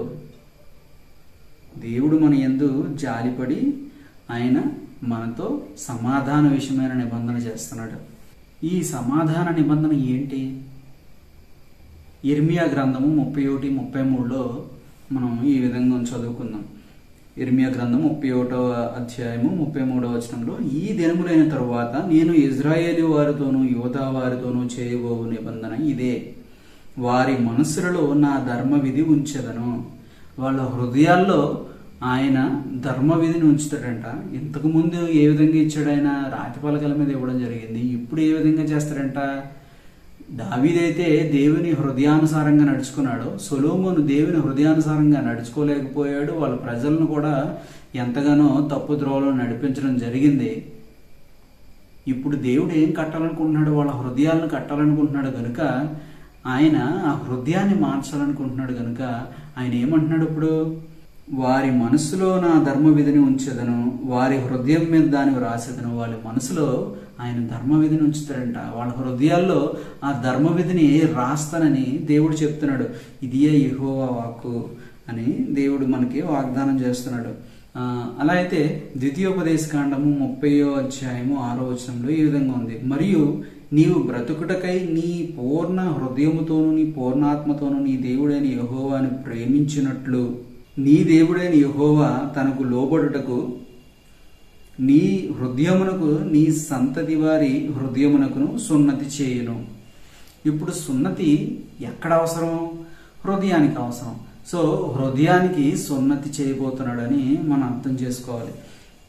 [SPEAKER 1] దేవుడు మన ఎందు జాలిపడి ఆయన మనతో సమాధాన విషయమైన నిబంధన చేస్తున్నాడు ఈ సమాధాన నిబంధన ఏంటి ఇర్మియా గ్రంథము ముప్పై ఒకటి ముప్పై మూడులో మనం ఈ విధంగా చదువుకుందాం ఇర్మియా గ్రంథం ముప్పై ఒకటవ అధ్యాయము ముప్పై మూడవ వచనంలో ఈ దినములైన తరువాత నేను ఇజ్రాయేలు వారితోనూ యోధా వారితోనూ చేయబోవు నిబంధన ఇదే వారి మనస్సులలో నా ధర్మ విధి ఉంచెదను వాళ్ళ హృదయాల్లో ఆయన ధర్మ విధిని ఉంచుతాడంట ఇంతకు ముందు ఏ విధంగా ఇచ్చాడు ఆయన రాతి పలకల మీద ఇవ్వడం జరిగింది ఇప్పుడు ఏ విధంగా చేస్తాడంట దావీదైతే దేవుని హృదయానుసారంగా నడుచుకున్నాడు సొలోమోను దేవుని హృదయానుసారంగా నడుచుకోలేకపోయాడు వాళ్ళ ప్రజలను కూడా ఎంతగానో తప్పు ద్రోవలో నడిపించడం జరిగింది ఇప్పుడు దేవుడు ఏం కట్టాలనుకుంటున్నాడు వాళ్ళ హృదయాలను కట్టాలనుకుంటున్నాడు కనుక ఆయన ఆ హృదయాన్ని మార్చాలనుకుంటున్నాడు కనుక ఆయన ఏమంటున్నాడు ఇప్పుడు వారి మనసులో నా ధర్మ విధిని ఉంచదను వారి హృదయం మీద దాన్ని వ్రాసేదను వాళ్ళ మనసులో ఆయన ధర్మ విధిని ఉంచుతాడంట వాళ్ళ హృదయాల్లో ఆ ధర్మ విధిని రాస్తానని దేవుడు చెప్తున్నాడు ఇదియే యెహోవా వాక్కు అని దేవుడు మనకి వాగ్దానం చేస్తున్నాడు ఆ, అలా అయితే ద్వితీయోపదేశ కాండము ముప్పయో అధ్యాయము ఆరో వచనంలో ఈ విధంగా ఉంది మరియు నీవు బ్రతుకుటకై నీ పూర్ణ హృదయముతోను నీ పూర్ణాత్మతోను నీ దేవుడైన యహోవాను ప్రేమించినట్లు నీ దేవుడైన యహోవా తనకు లోబడుటకు నీ హృదయమునకు నీ సంతతి వారి హృదయమునకును సున్నతి చేయును ఇప్పుడు సున్నతి ఎక్కడ అవసరం హృదయానికి అవసరం సో హృదయానికి సున్నతి చేయబోతున్నాడని మనం అర్థం చేసుకోవాలి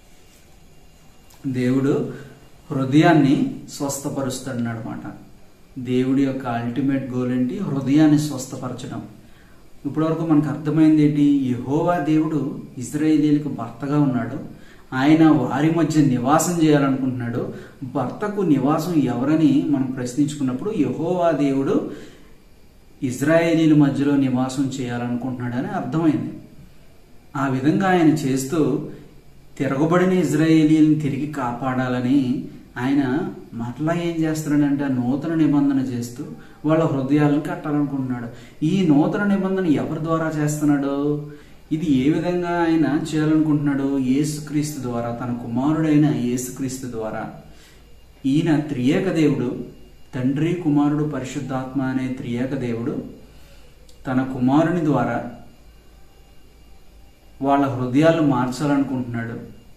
[SPEAKER 1] దేవుడు హృదయాన్ని స్వస్థపరుస్తాడు అనమాట దేవుడి యొక్క అల్టిమేట్ గోల్ ఏంటి హృదయాన్ని స్వస్థపరచడం ఇప్పటివరకు మనకు అర్థమైంది ఏంటి యహోవా దేవుడు ఇజ్రాయేలీలకు భర్తగా ఉన్నాడు ఆయన వారి మధ్య నివాసం చేయాలనుకుంటున్నాడు భర్తకు నివాసం ఎవరని మనం ప్రశ్నించుకున్నప్పుడు యహోవా దేవుడు ఇజ్రాయేలీల మధ్యలో నివాసం చేయాలనుకుంటున్నాడని అర్థమైంది ఆ విధంగా ఆయన చేస్తూ తిరగబడిన ఇజ్రాయేలీలను తిరిగి కాపాడాలని ఆయన మరలా ఏం చేస్తున్నాడంటే నూతన నిబంధన చేస్తూ వాళ్ళ హృదయాలను కట్టాలనుకుంటున్నాడు ఈ నూతన నిబంధన ఎవరి ద్వారా చేస్తున్నాడు ఇది ఏ విధంగా ఆయన చేయాలనుకుంటున్నాడు యేసుక్రీస్తు ద్వారా తన కుమారుడైన యేసుక్రీస్తు ద్వారా ఈయన త్రియేక దేవుడు తండ్రి కుమారుడు పరిశుద్ధాత్మ అనే త్రియేక దేవుడు తన కుమారుని ద్వారా వాళ్ళ హృదయాలు మార్చాలనుకుంటున్నాడు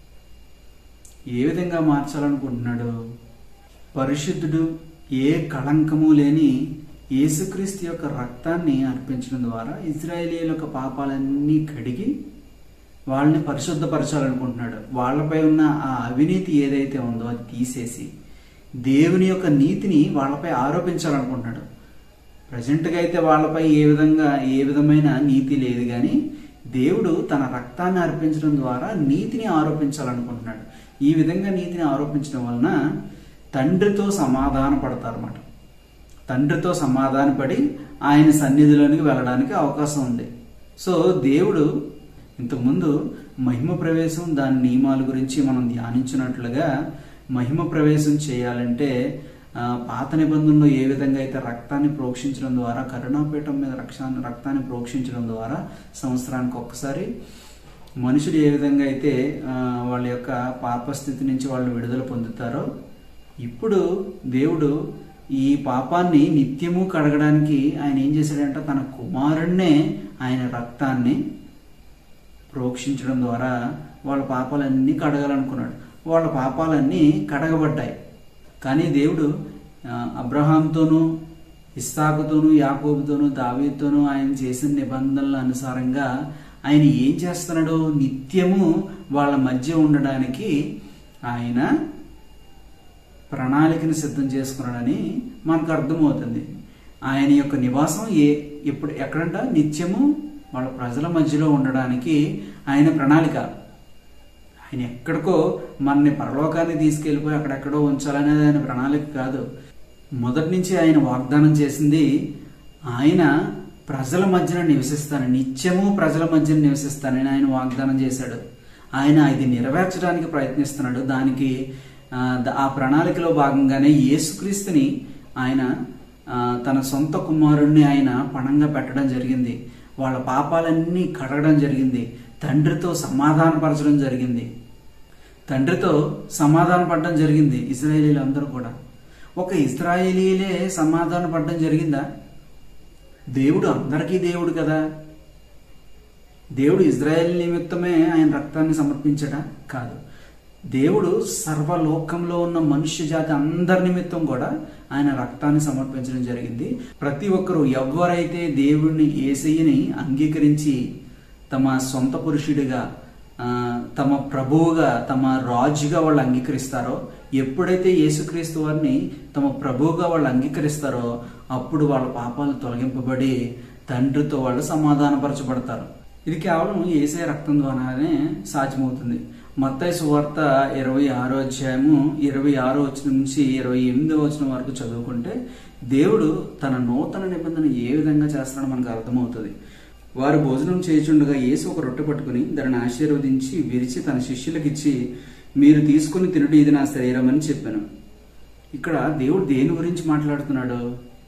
[SPEAKER 1] ఏ విధంగా మార్చాలనుకుంటున్నాడు పరిశుద్ధుడు ఏ కళంకము లేని యేసుక్రీస్తు యొక్క రక్తాన్ని అర్పించడం ద్వారా ఇజ్రాయేలీల యొక్క పాపాలన్నీ కడిగి వాళ్ళని పరిశుద్ధపరచాలనుకుంటున్నాడు వాళ్ళపై ఉన్న ఆ అవినీతి ఏదైతే ఉందో అది తీసేసి దేవుని యొక్క నీతిని వాళ్ళపై ఆరోపించాలనుకుంటున్నాడు ప్రజెంట్గా అయితే వాళ్ళపై ఏ విధంగా ఏ విధమైన నీతి లేదు కానీ దేవుడు తన రక్తాన్ని అర్పించడం ద్వారా నీతిని ఆరోపించాలనుకుంటున్నాడు ఈ విధంగా నీతిని ఆరోపించడం వలన తండ్రితో సమాధాన పడతారన్నమాట తండ్రితో సమాధానపడి ఆయన సన్నిధిలోనికి వెళ్ళడానికి అవకాశం ఉంది సో దేవుడు ఇంతకుముందు మహిమ ప్రవేశం దాని నియమాల గురించి మనం ధ్యానించినట్లుగా మహిమ ప్రవేశం చేయాలంటే ఆ, పాత నిబంధనలో ఏ విధంగా అయితే రక్తాన్ని ప్రోక్షించడం ద్వారా కరుణాపీఠం మీద రక్షాన్ని రక్తాన్ని ప్రోక్షించడం ద్వారా సంవత్సరానికి ఒక్కసారి మనుషులు ఏ విధంగా అయితే ఆ, వాళ్ళ యొక్క పాపస్థితి నుంచి వాళ్ళు విడుదల పొందుతారో ఇప్పుడు దేవుడు ఈ పాపాన్ని నిత్యము కడగడానికి ఆయన ఏం చేశాడంటే తన కుమారుణ్ణే ఆయన రక్తాన్ని ప్రోక్షించడం ద్వారా వాళ్ళ పాపాలన్నీ కడగాలనుకున్నాడు వాళ్ళ పాపాలన్నీ కడగబడ్డాయి కానీ దేవుడు ఆ, అబ్రహాంతోనూ ఇస్సాకుతోనూ యాకోబుతోనూ దావీతోనూ ఆయన చేసిన నిబంధనల అనుసారంగా ఆయన ఏం చేస్తున్నాడు నిత్యము వాళ్ళ మధ్య ఉండడానికి ఆయన ప్రణాళికను సిద్ధం చేసుకున్నాడని మనకు అర్థమవుతుంది ఆయన యొక్క నివాసం ఏ ఎప్పుడు ఎక్కడంట నిత్యము వాళ్ళ ప్రజల మధ్యలో ఉండడానికి ఆయన ప్రణాళిక ఆయన ఎక్కడికో మనని పరలోకాన్ని తీసుకెళ్ళిపోయి అక్కడెక్కడో ఉంచాలనేది ఆయన ప్రణాళిక కాదు మొదటి నుంచి ఆయన వాగ్దానం చేసింది ఆయన ప్రజల మధ్యన నివసిస్తాను నిత్యము ప్రజల మధ్యన నివసిస్తానని ఆయన వాగ్దానం చేశాడు ఆయన ఇది నెరవేర్చడానికి ప్రయత్నిస్తున్నాడు దానికి ఆ, ద- ఆ ప్రణాళికలో భాగంగానే యేసుక్రీస్తుని ఆయన ఆ, తన సొంత కుమారుణ్ణి ఆయన పణంగా పెట్టడం జరిగింది వాళ్ళ పాపాలన్నీ కడగడం జరిగింది తండ్రితో సమాధానపరచడం జరిగింది తండ్రితో సమాధాన పడడం జరిగింది ఇస్రాయేలీలు అందరూ కూడా ఒక ఇస్రాయేలీలే సమాధాన పడడం జరిగిందా దేవుడు అందరికీ దేవుడు కదా దేవుడు ఇజ్రాయెల్ నిమిత్తమే ఆయన రక్తాన్ని సమర్పించడా కాదు దేవుడు సర్వలోకంలో ఉన్న మనుష్య జాతి అందరి నిమిత్తం కూడా ఆయన రక్తాన్ని సమర్పించడం జరిగింది ప్రతి ఒక్కరూ ఎవరైతే దేవుడిని ఏసయ్యని అంగీకరించి తమ సొంత పురుషుడిగా ఆ, తమ ప్రభువుగా తమ రాజుగా వాళ్ళు అంగీకరిస్తారో ఎప్పుడైతే యేసుక్రీస్తు వారిని తమ ప్రభువుగా వాళ్ళు అంగీకరిస్తారో అప్పుడు వాళ్ళ పాపాలు తొలగింపబడి తండ్రితో వాళ్ళు సమాధానపరచబడతారు ఇది కేవలం ఏసే రక్తం ద్వారానే సాధ్యమవుతుంది మత్తయి సువార్త ఇరవై ఆరో అధ్యాయము ఇరవై ఆరో వచ్చిన నుంచి ఇరవై ఎనిమిదో వచ్చిన వరకు చదువుకుంటే దేవుడు తన నూతన నిబంధన ఏ విధంగా చేస్తాడో మనకు అర్థమవుతుంది వారు భోజనం చేయుచుండగా యేసు ఒక రొట్టె పట్టుకుని దానిని ఆశీర్వదించి విరిచి తన శిష్యులకిచ్చి మీరు తీసుకుని తినుడు ఇది నా శరీరం అని చెప్పాను ఇక్కడ దేవుడు దేని గురించి మాట్లాడుతున్నాడు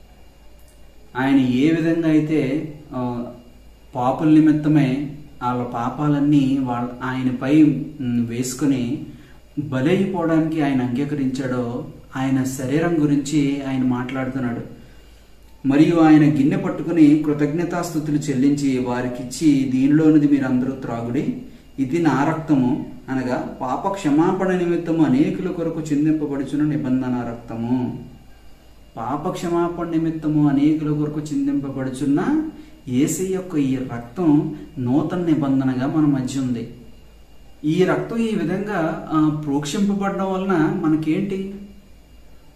[SPEAKER 1] ఆయన ఏ విధంగా అయితే ఆ, పాపుల నిమిత్తమే వాళ్ళ పాపాలన్నీ వాళ్ళ ఆయనపై మ్, వేసుకుని బలైపోవడానికి ఆయన అంగీకరించాడో ఆయన శరీరం గురించి ఆయన మాట్లాడుతున్నాడు మరియు ఆయన గిన్నె పట్టుకుని కృతజ్ఞతాస్థుతులు చెల్లించి వారికిచ్చి దీనిలోనిది మీరందరూ త్రాగుడి ఇది నా రక్తము అనగా పాప క్షమాపణ నిమిత్తము అనేకుల కొరకు చిందింపబడుచున్న నిబంధన రక్తము పాప క్షమాపణ నిమిత్తము అనేకుల కొరకు చిందింపబడుచున్న ఏసై యొక్క ఈ రక్తం నూతన నిబంధనగా మన మధ్య ఉంది ఈ రక్తం ఈ విధంగా ఆ, ప్రోక్షింపబడడం వలన మనకేంటి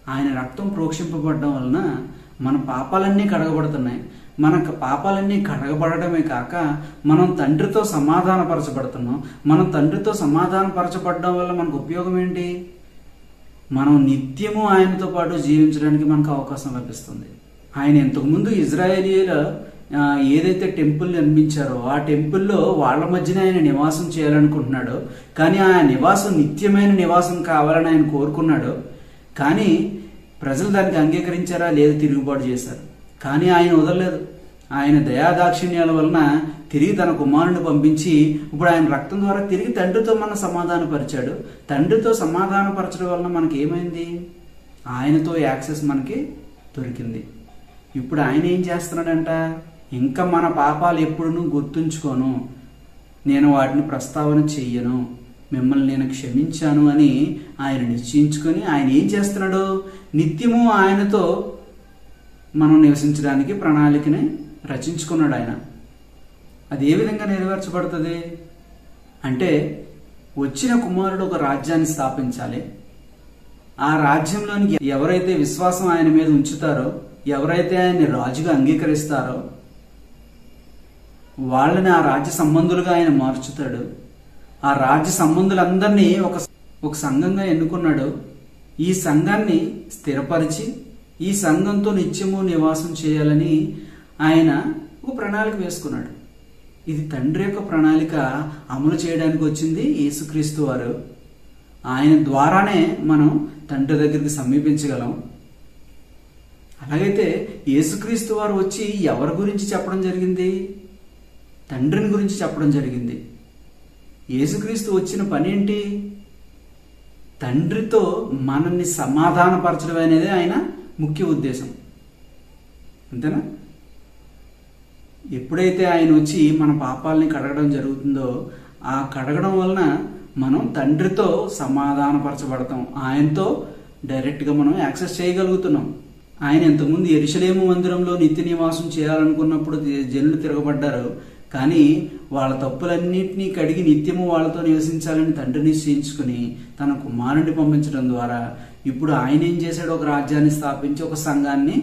[SPEAKER 1] ఆయన రక్తం ప్రోక్షింపబడడం వలన మన పాపాలన్నీ కడగబడుతున్నాయి మన పాపాలన్నీ కడగబడమే కాక మనం తండ్రితో సమాధానపరచబడుతున్నాం మనం తండ్రితో సమాధానపరచబడడం వల్ల మనకు ఉపయోగం ఏంటి మనం నిత్యము ఆయనతో పాటు జీవించడానికి మనకు అవకాశం లభిస్తుంది ఆయన ఇంతకుముందు ఇజ్రాయేలీల ఆ, ఏదైతే టెంపుల్ నిర్మించారో ఆ టెంపుల్లో వాళ్ళ మధ్యన ఆయన నివాసం చేయాలనుకుంటున్నాడు కానీ ఆ నివాసం నిత్యమైన నివాసం కావాలని ఆయన కోరుకున్నాడు కానీ ప్రజలు దానికి అంగీకరించారా లేదు తిరుగుబాటు చేశారు కానీ ఆయన వదలలేదు ఆయన దయాదాక్షిణ్యాల వలన తిరిగి తన కుమారుని పంపించి ఇప్పుడు ఆయన రక్తం ద్వారా తిరిగి తండ్రితో మన సమాధానపరిచాడు తండ్రితో సమాధానపరచడం వలన మనకి ఏమైంది ఆయనతో యాక్సెస్ మనకి దొరికింది ఇప్పుడు ఆయన ఏం చేస్తున్నాడంట ఇంకా మన పాపాలు ఎప్పుడునూ గుర్తుంచుకోను నేను వాటిని ప్రస్తావన చెయ్యను మిమ్మల్ని నేను క్షమించాను అని ఆయన నిశ్చయించుకొని ఆయన ఏం చేస్తున్నాడు నిత్యము ఆయనతో మనం నివసించడానికి ప్రణాళికని రచించుకున్నాడు ఆయన అది ఏ విధంగా నెరవేర్చబడుతుంది అంటే వచ్చిన కుమారుడు ఒక రాజ్యాన్ని స్థాపించాలి ఆ రాజ్యంలోనికి ఎవరైతే విశ్వాసం ఆయన మీద ఉంచుతారో ఎవరైతే ఆయన్ని రాజుగా అంగీకరిస్తారో వాళ్ళని ఆ రాజ్య సంబంధులుగా ఆయన మార్చుతాడు ఆ రాజ్య సంబంధులందరినీ ఒక ఒక సంఘంగా ఎన్నుకున్నాడు ఈ సంఘాన్ని స్థిరపరిచి ఈ సంఘంతో నిత్యము నివాసం చేయాలని ఆయన ఒక ప్రణాళిక వేసుకున్నాడు ఇది తండ్రి యొక్క ప్రణాళిక అమలు చేయడానికి వచ్చింది యేసుక్రీస్తు వారు ఆయన ద్వారానే మనం తండ్రి దగ్గరికి సమీపించగలం అలాగైతే యేసుక్రీస్తు వారు వచ్చి ఎవరి గురించి చెప్పడం జరిగింది తండ్రిని గురించి చెప్పడం జరిగింది యేసుక్రీస్తు వచ్చిన పని ఏంటి తండ్రితో మనల్ని సమాధానపరచడం అనేది ఆయన ముఖ్య ఉద్దేశం అంతేనా ఎప్పుడైతే ఆయన వచ్చి మన పాపాలని కడగడం జరుగుతుందో ఆ కడగడం వలన మనం తండ్రితో సమాధానపరచబడతాం ఆయనతో డైరెక్ట్గా మనం యాక్సెస్ చేయగలుగుతున్నాం ఆయన ఇంతకుముందు ఎరిశలేము మందిరంలో నిత్య నివాసం చేయాలనుకున్నప్పుడు జనులు తిరగబడ్డారు కానీ వాళ్ళ తప్పులన్నింటినీ కడిగి నిత్యము వాళ్ళతో నివసించాలని తండ్రి నిశ్చయించుకుని తన కుమారుడిని పంపించడం ద్వారా ఇప్పుడు ఆయన ఏం చేశాడు ఒక రాజ్యాన్ని స్థాపించి ఒక సంఘాన్ని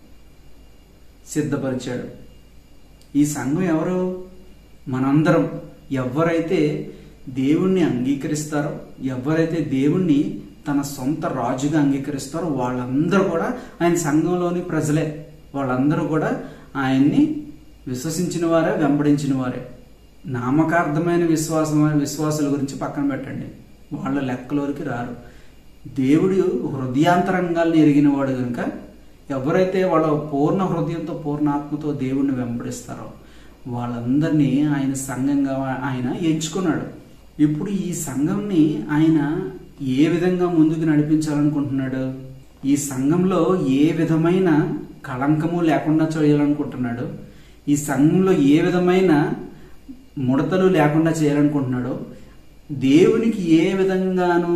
[SPEAKER 1] సిద్ధపరిచాడు ఈ సంఘం ఎవరు మనందరం ఎవరైతే దేవుణ్ణి అంగీకరిస్తారో ఎవరైతే దేవుణ్ణి తన సొంత రాజుగా అంగీకరిస్తారో వాళ్ళందరూ కూడా ఆయన సంఘంలోని ప్రజలే వాళ్ళందరూ కూడా ఆయన్ని విశ్వసించిన వారే వెంబడించిన వారే నామకార్థమైన విశ్వాసం విశ్వాసుల గురించి పక్కన పెట్టండి వాళ్ళ లెక్కలోకి రారు దేవుడు హృదయాంతరంగాల్ని ఎరిగిన వాడు కనుక ఎవరైతే వాళ్ళ పూర్ణ హృదయంతో పూర్ణ ఆత్మతో దేవుణ్ణి వెంబడిస్తారో వాళ్ళందరినీ ఆయన సంఘంగా ఆయన ఎంచుకున్నాడు ఇప్పుడు ఈ సంఘంని ఆయన ఏ విధంగా ముందుకు నడిపించాలనుకుంటున్నాడు ఈ సంఘంలో ఏ విధమైన కళంకము లేకుండా చేయాలనుకుంటున్నాడు ఈ సంఘంలో ఏ విధమైన ముడతలు లేకుండా చేయాలనుకుంటున్నాడో దేవునికి ఏ విధంగానూ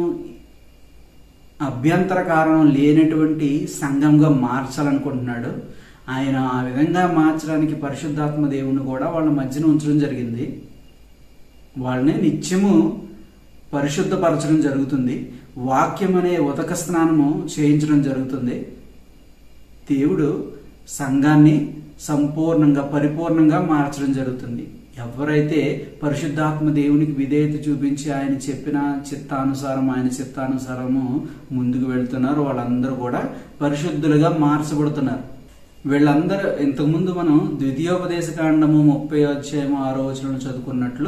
[SPEAKER 1] అభ్యంతర కారణం లేనటువంటి సంఘంగా మార్చాలనుకుంటున్నాడు ఆయన ఆ విధంగా మార్చడానికి పరిశుద్ధాత్మ దేవుణ్ణి కూడా వాళ్ళ మధ్యన ఉంచడం జరిగింది వాళ్ళని నిత్యము పరిశుద్ధపరచడం జరుగుతుంది వాక్యం అనే ఉతక స్నానము చేయించడం జరుగుతుంది దేవుడు సంఘాన్ని సంపూర్ణంగా పరిపూర్ణంగా మార్చడం జరుగుతుంది ఎవరైతే పరిశుద్ధాత్మ దేవునికి విధేయత చూపించి ఆయన చెప్పిన చిత్తానుసారం ఆయన చిత్తానుసారము ముందుకు వెళ్తున్నారు వాళ్ళందరూ కూడా పరిశుద్ధులుగా మార్చబడుతున్నారు వీళ్ళందరూ ఇంతకుముందు మనం ద్వితీయోపదేశ కాండము ముప్పై అధ్యాయము ఆరో వచనం చదువుకున్నట్లు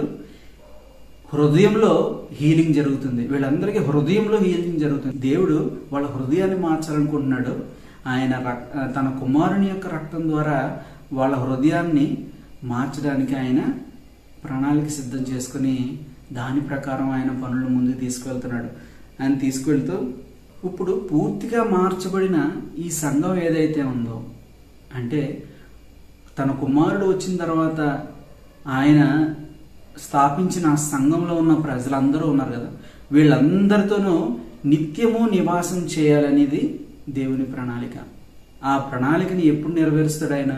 [SPEAKER 1] హృదయంలో హీలింగ్ జరుగుతుంది వీళ్ళందరికీ హృదయంలో హీలింగ్ జరుగుతుంది దేవుడు వాళ్ళ హృదయాన్ని మార్చాలనుకుంటున్నాడు ఆయన రక్- తన కుమారుని యొక్క రక్తం ద్వారా వాళ్ళ హృదయాన్ని మార్చడానికి ఆయన ప్రణాళిక సిద్ధం చేసుకుని దాని ప్రకారం ఆయన పనులు ముందుకు తీసుకువెళ్తున్నాడు ఆయన తీసుకువెళ్తూ ఇప్పుడు పూర్తిగా మార్చబడిన ఈ సంఘం ఏదైతే ఉందో అంటే తన కుమారుడు వచ్చిన తర్వాత ఆయన స్థాపించిన ఆ సంఘంలో ఉన్న ప్రజలందరూ ఉన్నారు కదా వీళ్ళందరితోనూ నిత్యము నివాసం చేయాలనేది దేవుని ప్రణాళిక ఆ ప్రణాళికని ఎప్పుడు నెరవేరుస్తాడు ఆయన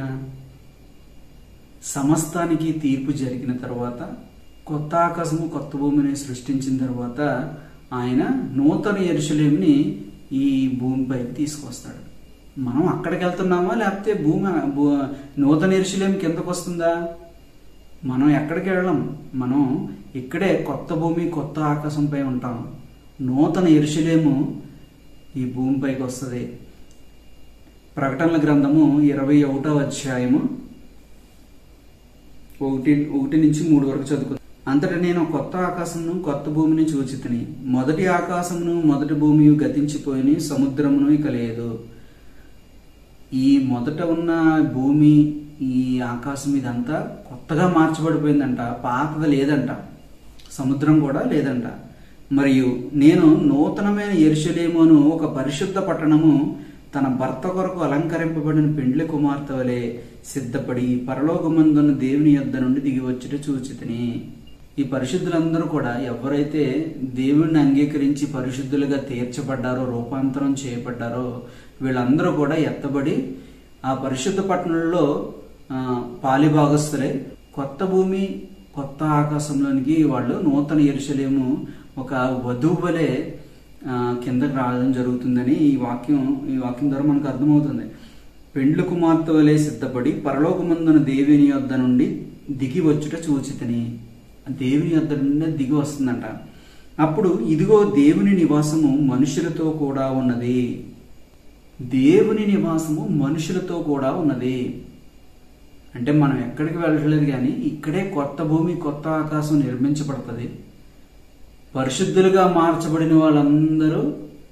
[SPEAKER 1] సమస్తానికి తీర్పు జరిగిన తర్వాత కొత్త ఆకాశము కొత్త భూమిని సృష్టించిన తర్వాత ఆయన నూతన ఎరుసలేమిని ఈ భూమిపైకి తీసుకొస్తాడు మనం అక్కడికి వెళ్తున్నామా లేకపోతే భూమి భూ- నూతన ఎరుశలేం కిందకు వస్తుందా మనం ఎక్కడికి వెళ్ళం మనం ఇక్కడే కొత్త భూమి కొత్త ఆకాశంపై ఉంటాం నూతన ఎరుశలేము ఈ భూమిపైకి వస్తుంది ప్రకటనల గ్రంథము ఇరవై ఒకటో అధ్యాయము ఒకటి ఒకటి నుంచి మూడు వరకు చదువుకు అంతటా నేను కొత్త ఆకాశమును కొత్త భూమిని చూచితిని మొదటి ఆకాశమును మొదటి భూమి గతించిపోయి సముద్రమును ఇక లేదు ఈ మొదట ఉన్న భూమి ఈ ఆకాశం ఇదంతా కొత్తగా మార్చబడిపోయిందంట పాతది లేదంట సముద్రం కూడా లేదంట మరియు నేను నూతనమైన ఎరుషలేమును ఒక పరిశుద్ధ పట్టణము తన భర్త కొరకు అలంకరింపబడిన పెండ్లి కుమార్తె వలె సిద్ధపడి పరలోకమందున్న దేవుని యొద్ద నుండి దిగి వచ్చుట చూచితిని ఈ పరిశుద్ధులందరూ కూడా ఎవరైతే దేవుణ్ణి అంగీకరించి పరిశుద్ధులుగా తీర్చబడ్డారో రూపాంతరం చేయబడ్డారో వీళ్ళందరూ కూడా ఎత్తబడి ఆ పరిశుద్ధ పట్టణంలో ఆ, పాలిభాగస్తులై కొత్త భూమి కొత్త ఆకాశంలోనికి వాళ్ళు నూతన ఎరుసలేము ఒక వధువు వలె ఆ, కిందకి రావడం జరుగుతుందని ఈ వాక్యం ఈ వాక్యం ద్వారా మనకు అర్థమవుతుంది పెండ్లు కుమార్తె వలె సిద్ధపడి పరలోకమందున దేవుని యొద్ద నుండి దిగి వచ్చుట చూచితని దేవుని యొద్ద నుండి దిగి వస్తుందంట అప్పుడు ఇదిగో దేవుని నివాసము మనుషులతో కూడా ఉన్నది దేవుని నివాసము మనుషులతో కూడా ఉన్నది అంటే మనం ఎక్కడికి వెళ్ళట్లేదు కానీ ఇక్కడే కొత్త భూమి కొత్త ఆకాశం నిర్మించబడుతుంది పరిశుద్ధులుగా మార్చబడిన వాళ్ళందరూ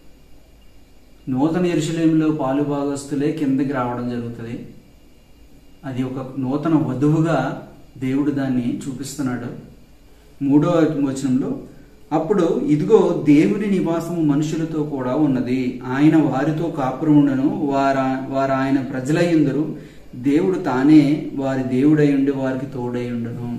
[SPEAKER 1] నూతన ఎరుశలేమిలో పాలుభాగస్తులే కిందకి రావడం జరుగుతుంది అది ఒక నూతన వధువుగా దేవుడు దాన్ని చూపిస్తున్నాడు మూడో వచనంలో అప్పుడు ఇదిగో దేవుని నివాసము మనుషులతో కూడా ఉన్నది ఆయన వారితో కాపురముండను వార వారు ఆయన ప్రజలయ్యుందరు దేవుడు తానే వారి దేవుడై ఉండి వారికి తోడై ఉండును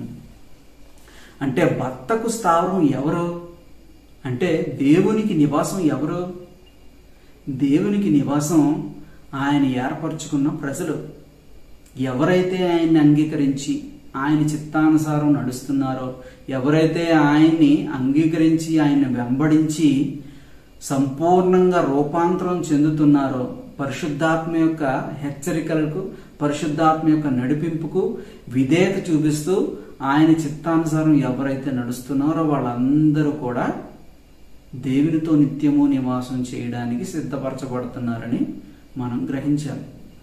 [SPEAKER 1] అంటే భర్తకు స్థావరం ఎవరు అంటే దేవునికి నివాసం ఎవరు దేవునికి నివాసం ఆయన ఏర్పరచుకున్న ప్రజలు ఎవరైతే ఆయన్ని అంగీకరించి ఆయన చిత్తానుసారం నడుస్తున్నారో ఎవరైతే ఆయన్ని అంగీకరించి ఆయన్ని వెంబడించి సంపూర్ణంగా రూపాంతరం చెందుతున్నారో పరిశుద్ధాత్మ యొక్క హెచ్చరికలకు పరిశుద్ధాత్మ యొక్క నడిపింపుకు విధేయత చూపిస్తూ ఆయన చిత్తానుసారం ఎవరైతే నడుస్తున్నారో వాళ్ళందరూ కూడా దేవునితో నిత్యము నివాసం చేయడానికి సిద్ధపరచబడుతున్నారని మనం గ్రహించాలి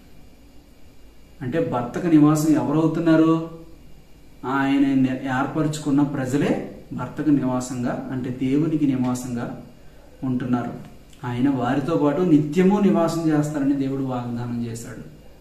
[SPEAKER 1] అంటే భర్తకు నివాసం ఎవరవుతున్నారు ఆయన ని- ఏర్పరచుకున్న ప్రజలే భర్తకు నివాసంగా అంటే దేవునికి నివాసంగా ఉంటున్నారు ఆయన వారితో పాటు నిత్యము నివాసం చేస్తారని దేవుడు వాగ్దానం చేశాడు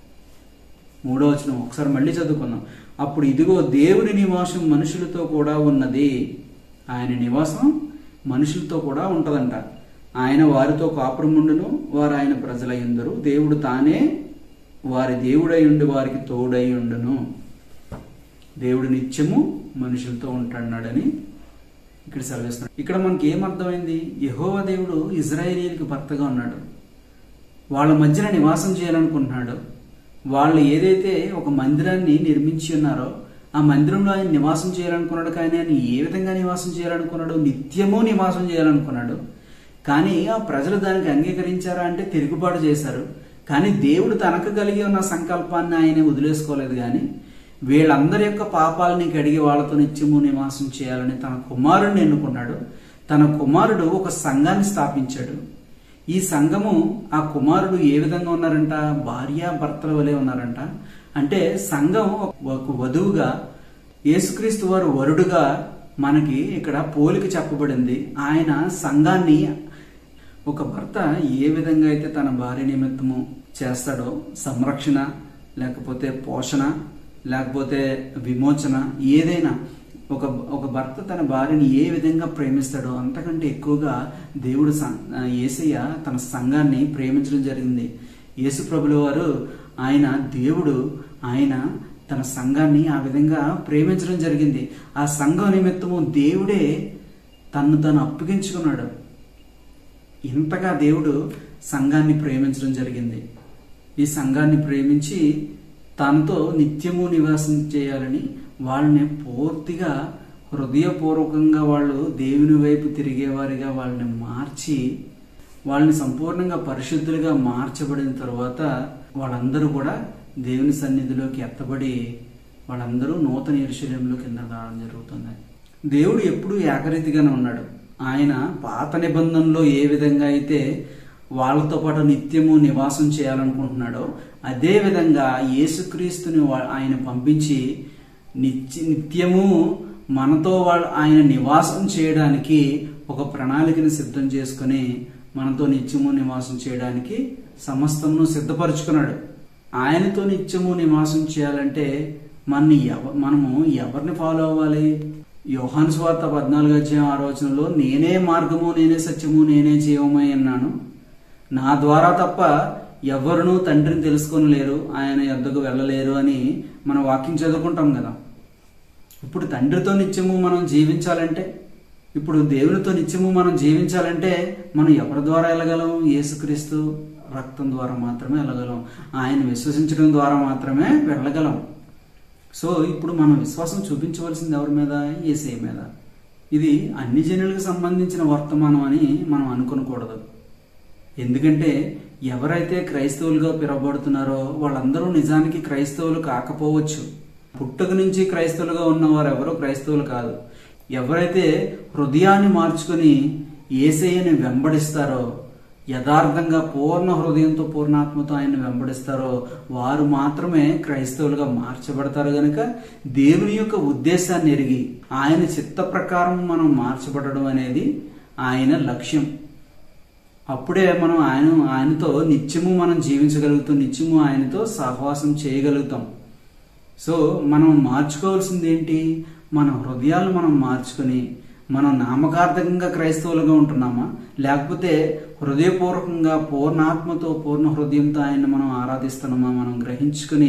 [SPEAKER 1] మూడో వచనం ఒకసారి మళ్ళీ చదువుకుందాం అప్పుడు ఇదిగో దేవుని నివాసం మనుషులతో కూడా ఉన్నది ఆయన నివాసం మనుషులతో కూడా ఉంటదంట ఆయన వారితో కాపురముండును వారు ఆయన ప్రజలై ఉందరు దేవుడు తానే వారి దేవుడై ఉండి వారికి తోడై ఉండును దేవుడు నిత్యము మనుషులతో ఉంటున్నాడని ఇక్కడ సెలవిస్తున్నాడు ఇక్కడ మనకి ఏం అర్థమైంది యెహోవా దేవుడు ఇజ్రాయేలీలకు భర్తగా ఉన్నాడు వాళ్ళ మధ్యన నివాసం చేయాలనుకుంటున్నాడు వాళ్ళు ఏదైతే ఒక మందిరాన్ని నిర్మించి ఉన్నారో ఆ మందిరంలో ఆయన నివాసం చేయాలనుకున్నాడు కానీ ఆయన ఏ విధంగా నివాసం చేయాలనుకున్నాడు నిత్యము నివాసం చేయాలనుకున్నాడు కానీ ఆ ప్రజలు దానికి అంగీకరించారా అంటే తిరుగుబాటు చేశారు కానీ దేవుడు తనకు కలిగి ఉన్న సంకల్పాన్ని ఆయన వదిలేసుకోలేదు కానీ వీళ్ళందరి యొక్క పాపాలని కడిగి వాళ్ళతో నిత్యము నివాసం చేయాలని తన కుమారుడిని ఎన్నుకున్నాడు తన కుమారుడు ఒక సంఘాన్ని స్థాపించాడు ఈ సంఘము ఆ కుమారుడు ఏ విధంగా ఉన్నారంట భార్య భర్తల వలె ఉన్నారంట అంటే సంఘం ఒక వధువుగా యేసుక్రీస్తు వారు వరుడుగా మనకి ఇక్కడ పోలిక చెప్పబడింది ఆయన సంఘాన్ని ఒక భర్త ఏ విధంగా అయితే తన భార్య నిమిత్తము చేస్తాడో సంరక్షణ లేకపోతే పోషణ లేకపోతే విమోచన ఏదైనా ఒక ఒక భర్త తన భార్యని ఏ విధంగా ప్రేమిస్తాడో అంతకంటే ఎక్కువగా దేవుడు సం- ఆ, యేసయ్య తన సంఘాన్ని ప్రేమించడం జరిగింది యేసు ప్రభుల వారు ఆయన దేవుడు ఆయన తన సంఘాన్ని ఆ విధంగా ప్రేమించడం జరిగింది ఆ సంఘం నిమిత్తము దేవుడే తన్ను తను అప్పగించుకున్నాడు ఇంతగా దేవుడు సంఘాన్ని ప్రేమించడం జరిగింది ఈ సంఘాన్ని ప్రేమించి తనతో నిత్యము నివాసం చేయాలని వాళ్ళని పూర్తిగా హృదయపూర్వకంగా వాళ్ళు దేవుని వైపు తిరిగేవారిగా వాళ్ళని మార్చి వాళ్ళని సంపూర్ణంగా పరిశుద్ధులుగా మార్చబడిన తర్వాత వాళ్ళందరూ కూడా దేవుని సన్నిధిలోకి ఎత్తబడి వాళ్ళందరూ నూతన ఎరుశల్యంలో కింద రావడం జరుగుతుంది దేవుడు ఎప్పుడూ ఏకరీతిగానే ఉన్నాడు ఆయన పాత నిబంధనలో ఏ విధంగా అయితే వాళ్ళతో పాటు నిత్యము నివాసం చేయాలనుకుంటున్నాడో అదే విధంగా యేసుక్రీస్తుని వా- ఆయన పంపించి నిత్య నిత్యము మనతో వాళ్ళు ఆయన నివాసం చేయడానికి ఒక ప్రణాళికను సిద్ధం చేసుకుని మనతో నిత్యము నివాసం చేయడానికి సమస్తమును సిద్ధపరచుకున్నాడు ఆయనతో నిత్యము నివాసం చేయాలంటే మన ఎవ మనము ఎవరిని ఫాలో అవ్వాలి యోహాను స్వార్త పద్నాలుగు అధ్యాయం ఆ రోజునలో నేనే మార్గము నేనే సత్యము నేనే జీవమై అన్నాను నా ద్వారా తప్ప ఎవరునూ తండ్రిని తెలుసుకొని లేరు ఆయన యొద్దకు వెళ్ళలేరు అని మన వాక్యం చదువుకుంటాం కదా ఇప్పుడు తండ్రితో నిత్యము మనం జీవించాలంటే ఇప్పుడు దేవునితో నిత్యము మనం జీవించాలంటే మనం ఎవరి ద్వారా వెళ్ళగలం యేసుక్రీస్తు రక్తం ద్వారా మాత్రమే వెళ్ళగలం ఆయన విశ్వసించడం ద్వారా మాత్రమే వెళ్ళగలం సో ఇప్పుడు మనం విశ్వాసం చూపించవలసింది ఎవరి మీద ఏసై మీద ఇది అన్ని జనులకు సంబంధించిన వర్తమానం అని మనం అనుకోకూడదు ఎందుకంటే ఎవరైతే క్రైస్తవులుగా పిలవబడుతున్నారో వాళ్ళందరూ నిజానికి క్రైస్తవులు కాకపోవచ్చు పుట్టుక నుంచి క్రైస్తవులుగా ఉన్నవారు ఎవరో క్రైస్తవులు కాదు ఎవరైతే హృదయాన్ని మార్చుకొని ఏసయ్యని వెంబడిస్తారో యథార్థంగా పూర్ణ హృదయంతో పూర్ణాత్మతో ఆయన్ని వెంబడిస్తారో వారు మాత్రమే క్రైస్తవులుగా మార్చబడతారు గనుక దేవుని యొక్క ఉద్దేశాన్ని ఎరిగి ఆయన చిత్త ప్రకారం మనం మార్చబడడం అనేది ఆయన లక్ష్యం అప్పుడే మనం ఆయన ఆయనతో నిత్యము మనం జీవించగలుగుతాం నిత్యము ఆయనతో సహవాసం చేయగలుగుతాం సో మనం మార్చుకోవాల్సింది ఏంటి మన హృదయాలు మనం మార్చుకొని మనం నామకార్థకంగా క్రైస్తవులుగా ఉంటున్నామా లేకపోతే హృదయపూర్వకంగా పూర్ణాత్మతో పూర్ణ హృదయంతో ఆయన్ని మనం ఆరాధిస్తున్నామా మనం గ్రహించుకుని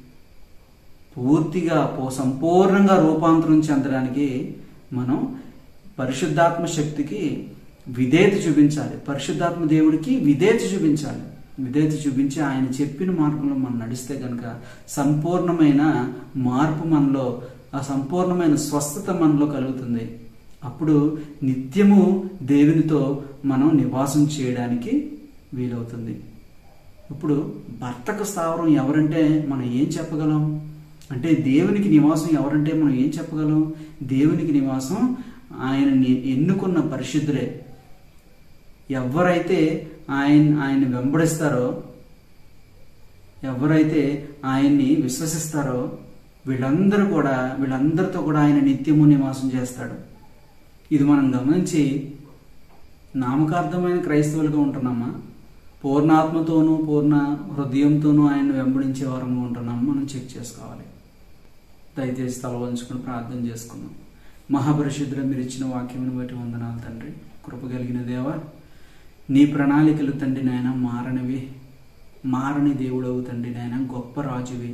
[SPEAKER 1] పూర్తిగా పో సంపూర్ణంగా రూపాంతరం చెందడానికి మనం పరిశుద్ధాత్మ శక్తికి విధేయత చూపించాలి పరిశుద్ధాత్మ దేవుడికి విధేయత చూపించాలి విధేయత చూపించి ఆయన చెప్పిన మార్గంలో మనం నడిస్తే కనుక సంపూర్ణమైన మార్పు మనలో ఆ సంపూర్ణమైన స్వస్థత మనలో కలుగుతుంది అప్పుడు నిత్యము దేవునితో మనం నివాసం చేయడానికి వీలవుతుంది ఇప్పుడు భర్తకు స్థావరం ఎవరంటే మనం ఏం చెప్పగలం అంటే దేవునికి నివాసం ఎవరంటే మనం ఏం చెప్పగలం దేవునికి నివాసం ఆయనని ఎన్నుకున్న పరిశుద్ధులే ఎవరైతే ఆయన ఆయన్ని వెంబడిస్తారో ఎవరైతే ఆయన్ని విశ్వసిస్తారో వీళ్ళందరూ కూడా వీళ్ళందరితో కూడా ఆయన నిత్యము నివాసం చేస్తాడు ఇది మనం గమనించి నామకార్థమైన క్రైస్తవులుగా ఉంటున్నామా పూర్ణాత్మతోనూ పూర్ణ హృదయంతోనూ ఆయన వెంబడించే వారంగా ఉంటున్నామా మనం చెక్ చేసుకోవాలి దయచేసి తల వంచుకుని ప్రార్థన చేసుకుందాం మహాపరిశుద్ధుల మీరు ఇచ్చిన వాక్యమును బట్టి వందనాలు తండ్రి కృప కలిగిన దేవా నీ ప్రణాళికలు తండ్రి నాయన మారనివి మారని దేవుడవు తండ్రి నాయన గొప్ప రాజువి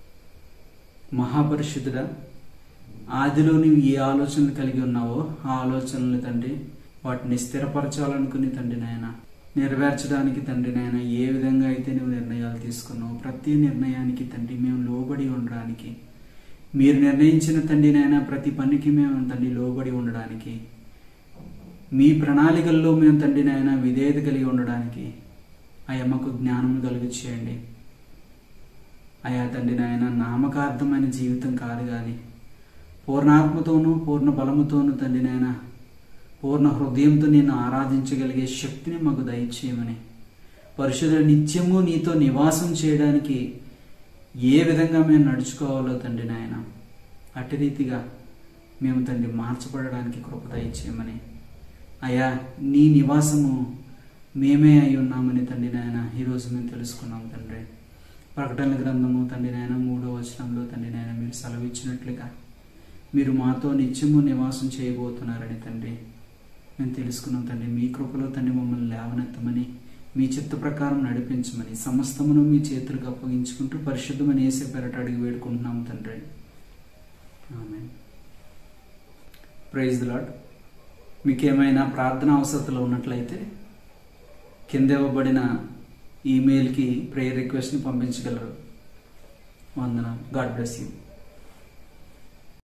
[SPEAKER 1] మహాపరిశుద్ధుడ ఆదిలో నీవు ఏ ఆలోచనలు కలిగి ఉన్నావో ఆ ఆలోచనలు తండ్రి వాటిని స్థిరపరచాలనుకుని తండ్రి నాయన నెరవేర్చడానికి తండ్రి నాయన ఏ విధంగా అయితే నువ్వు నిర్ణయాలు తీసుకున్నావు ప్రతి నిర్ణయానికి తండ్రి మేము లోబడి ఉండడానికి మీరు నిర్ణయించిన తండ్రి నాయన ప్రతి పనికి మేము తండ్రి లోబడి ఉండడానికి మీ ప్రణాళికల్లో మేము తండ్రి నాయన విధేయత కలిగి ఉండడానికి అయ్యా మాకు జ్ఞానం కలిగి చేయండి అయా తండ్రి నాయన నామకార్థమైన జీవితం కాదు కానీ పూర్ణాత్మతోనూ పూర్ణ బలముతోనూ తండ్రి నాయన పూర్ణ హృదయంతో నేను ఆరాధించగలిగే శక్తిని మాకు దయచేయమని పరిశుద్ధ నిత్యము నీతో నివాసం చేయడానికి ఏ విధంగా మేము నడుచుకోవాలో తండ్రి నాయన అటు రీతిగా మేము తండ్రి మార్చబడడానికి కృప దయచేయమని అయా నీ నివాసము మేమే అయి ఉన్నామని తండ్రి నాయన ఈరోజు మేము తెలుసుకున్నాం తండ్రి ప్రకటన గ్రంథము తండ్రి నాయన మూడో వచనంలో తండ్రి నాయన మీరు సెలవిచ్చినట్లుగా మీరు మాతో నిత్యము నివాసం చేయబోతున్నారని తండ్రి మేము తెలుసుకున్నాం తండ్రి మీ కృపలో తండ్రి మమ్మల్ని లేవనెత్తమని మీ చిత్త ప్రకారం నడిపించమని సమస్తమును మీ చేతులకు అప్పగించుకుంటూ పరిశుద్ధమైన ఏసే పెరట అడిగి వేడుకుంటున్నాం తండ్రి ఆమె ప్రైజ్ లాడ్ మీకు ఏమైనా ప్రార్థన అవసరతలు ఉన్నట్లయితే కింద ఇవ్వబడిన ఈమెయిల్కి ప్రేయర్ రిక్వెస్ట్ని పంపించగలరు వందనం గాడ్ బ్లెస్ యూ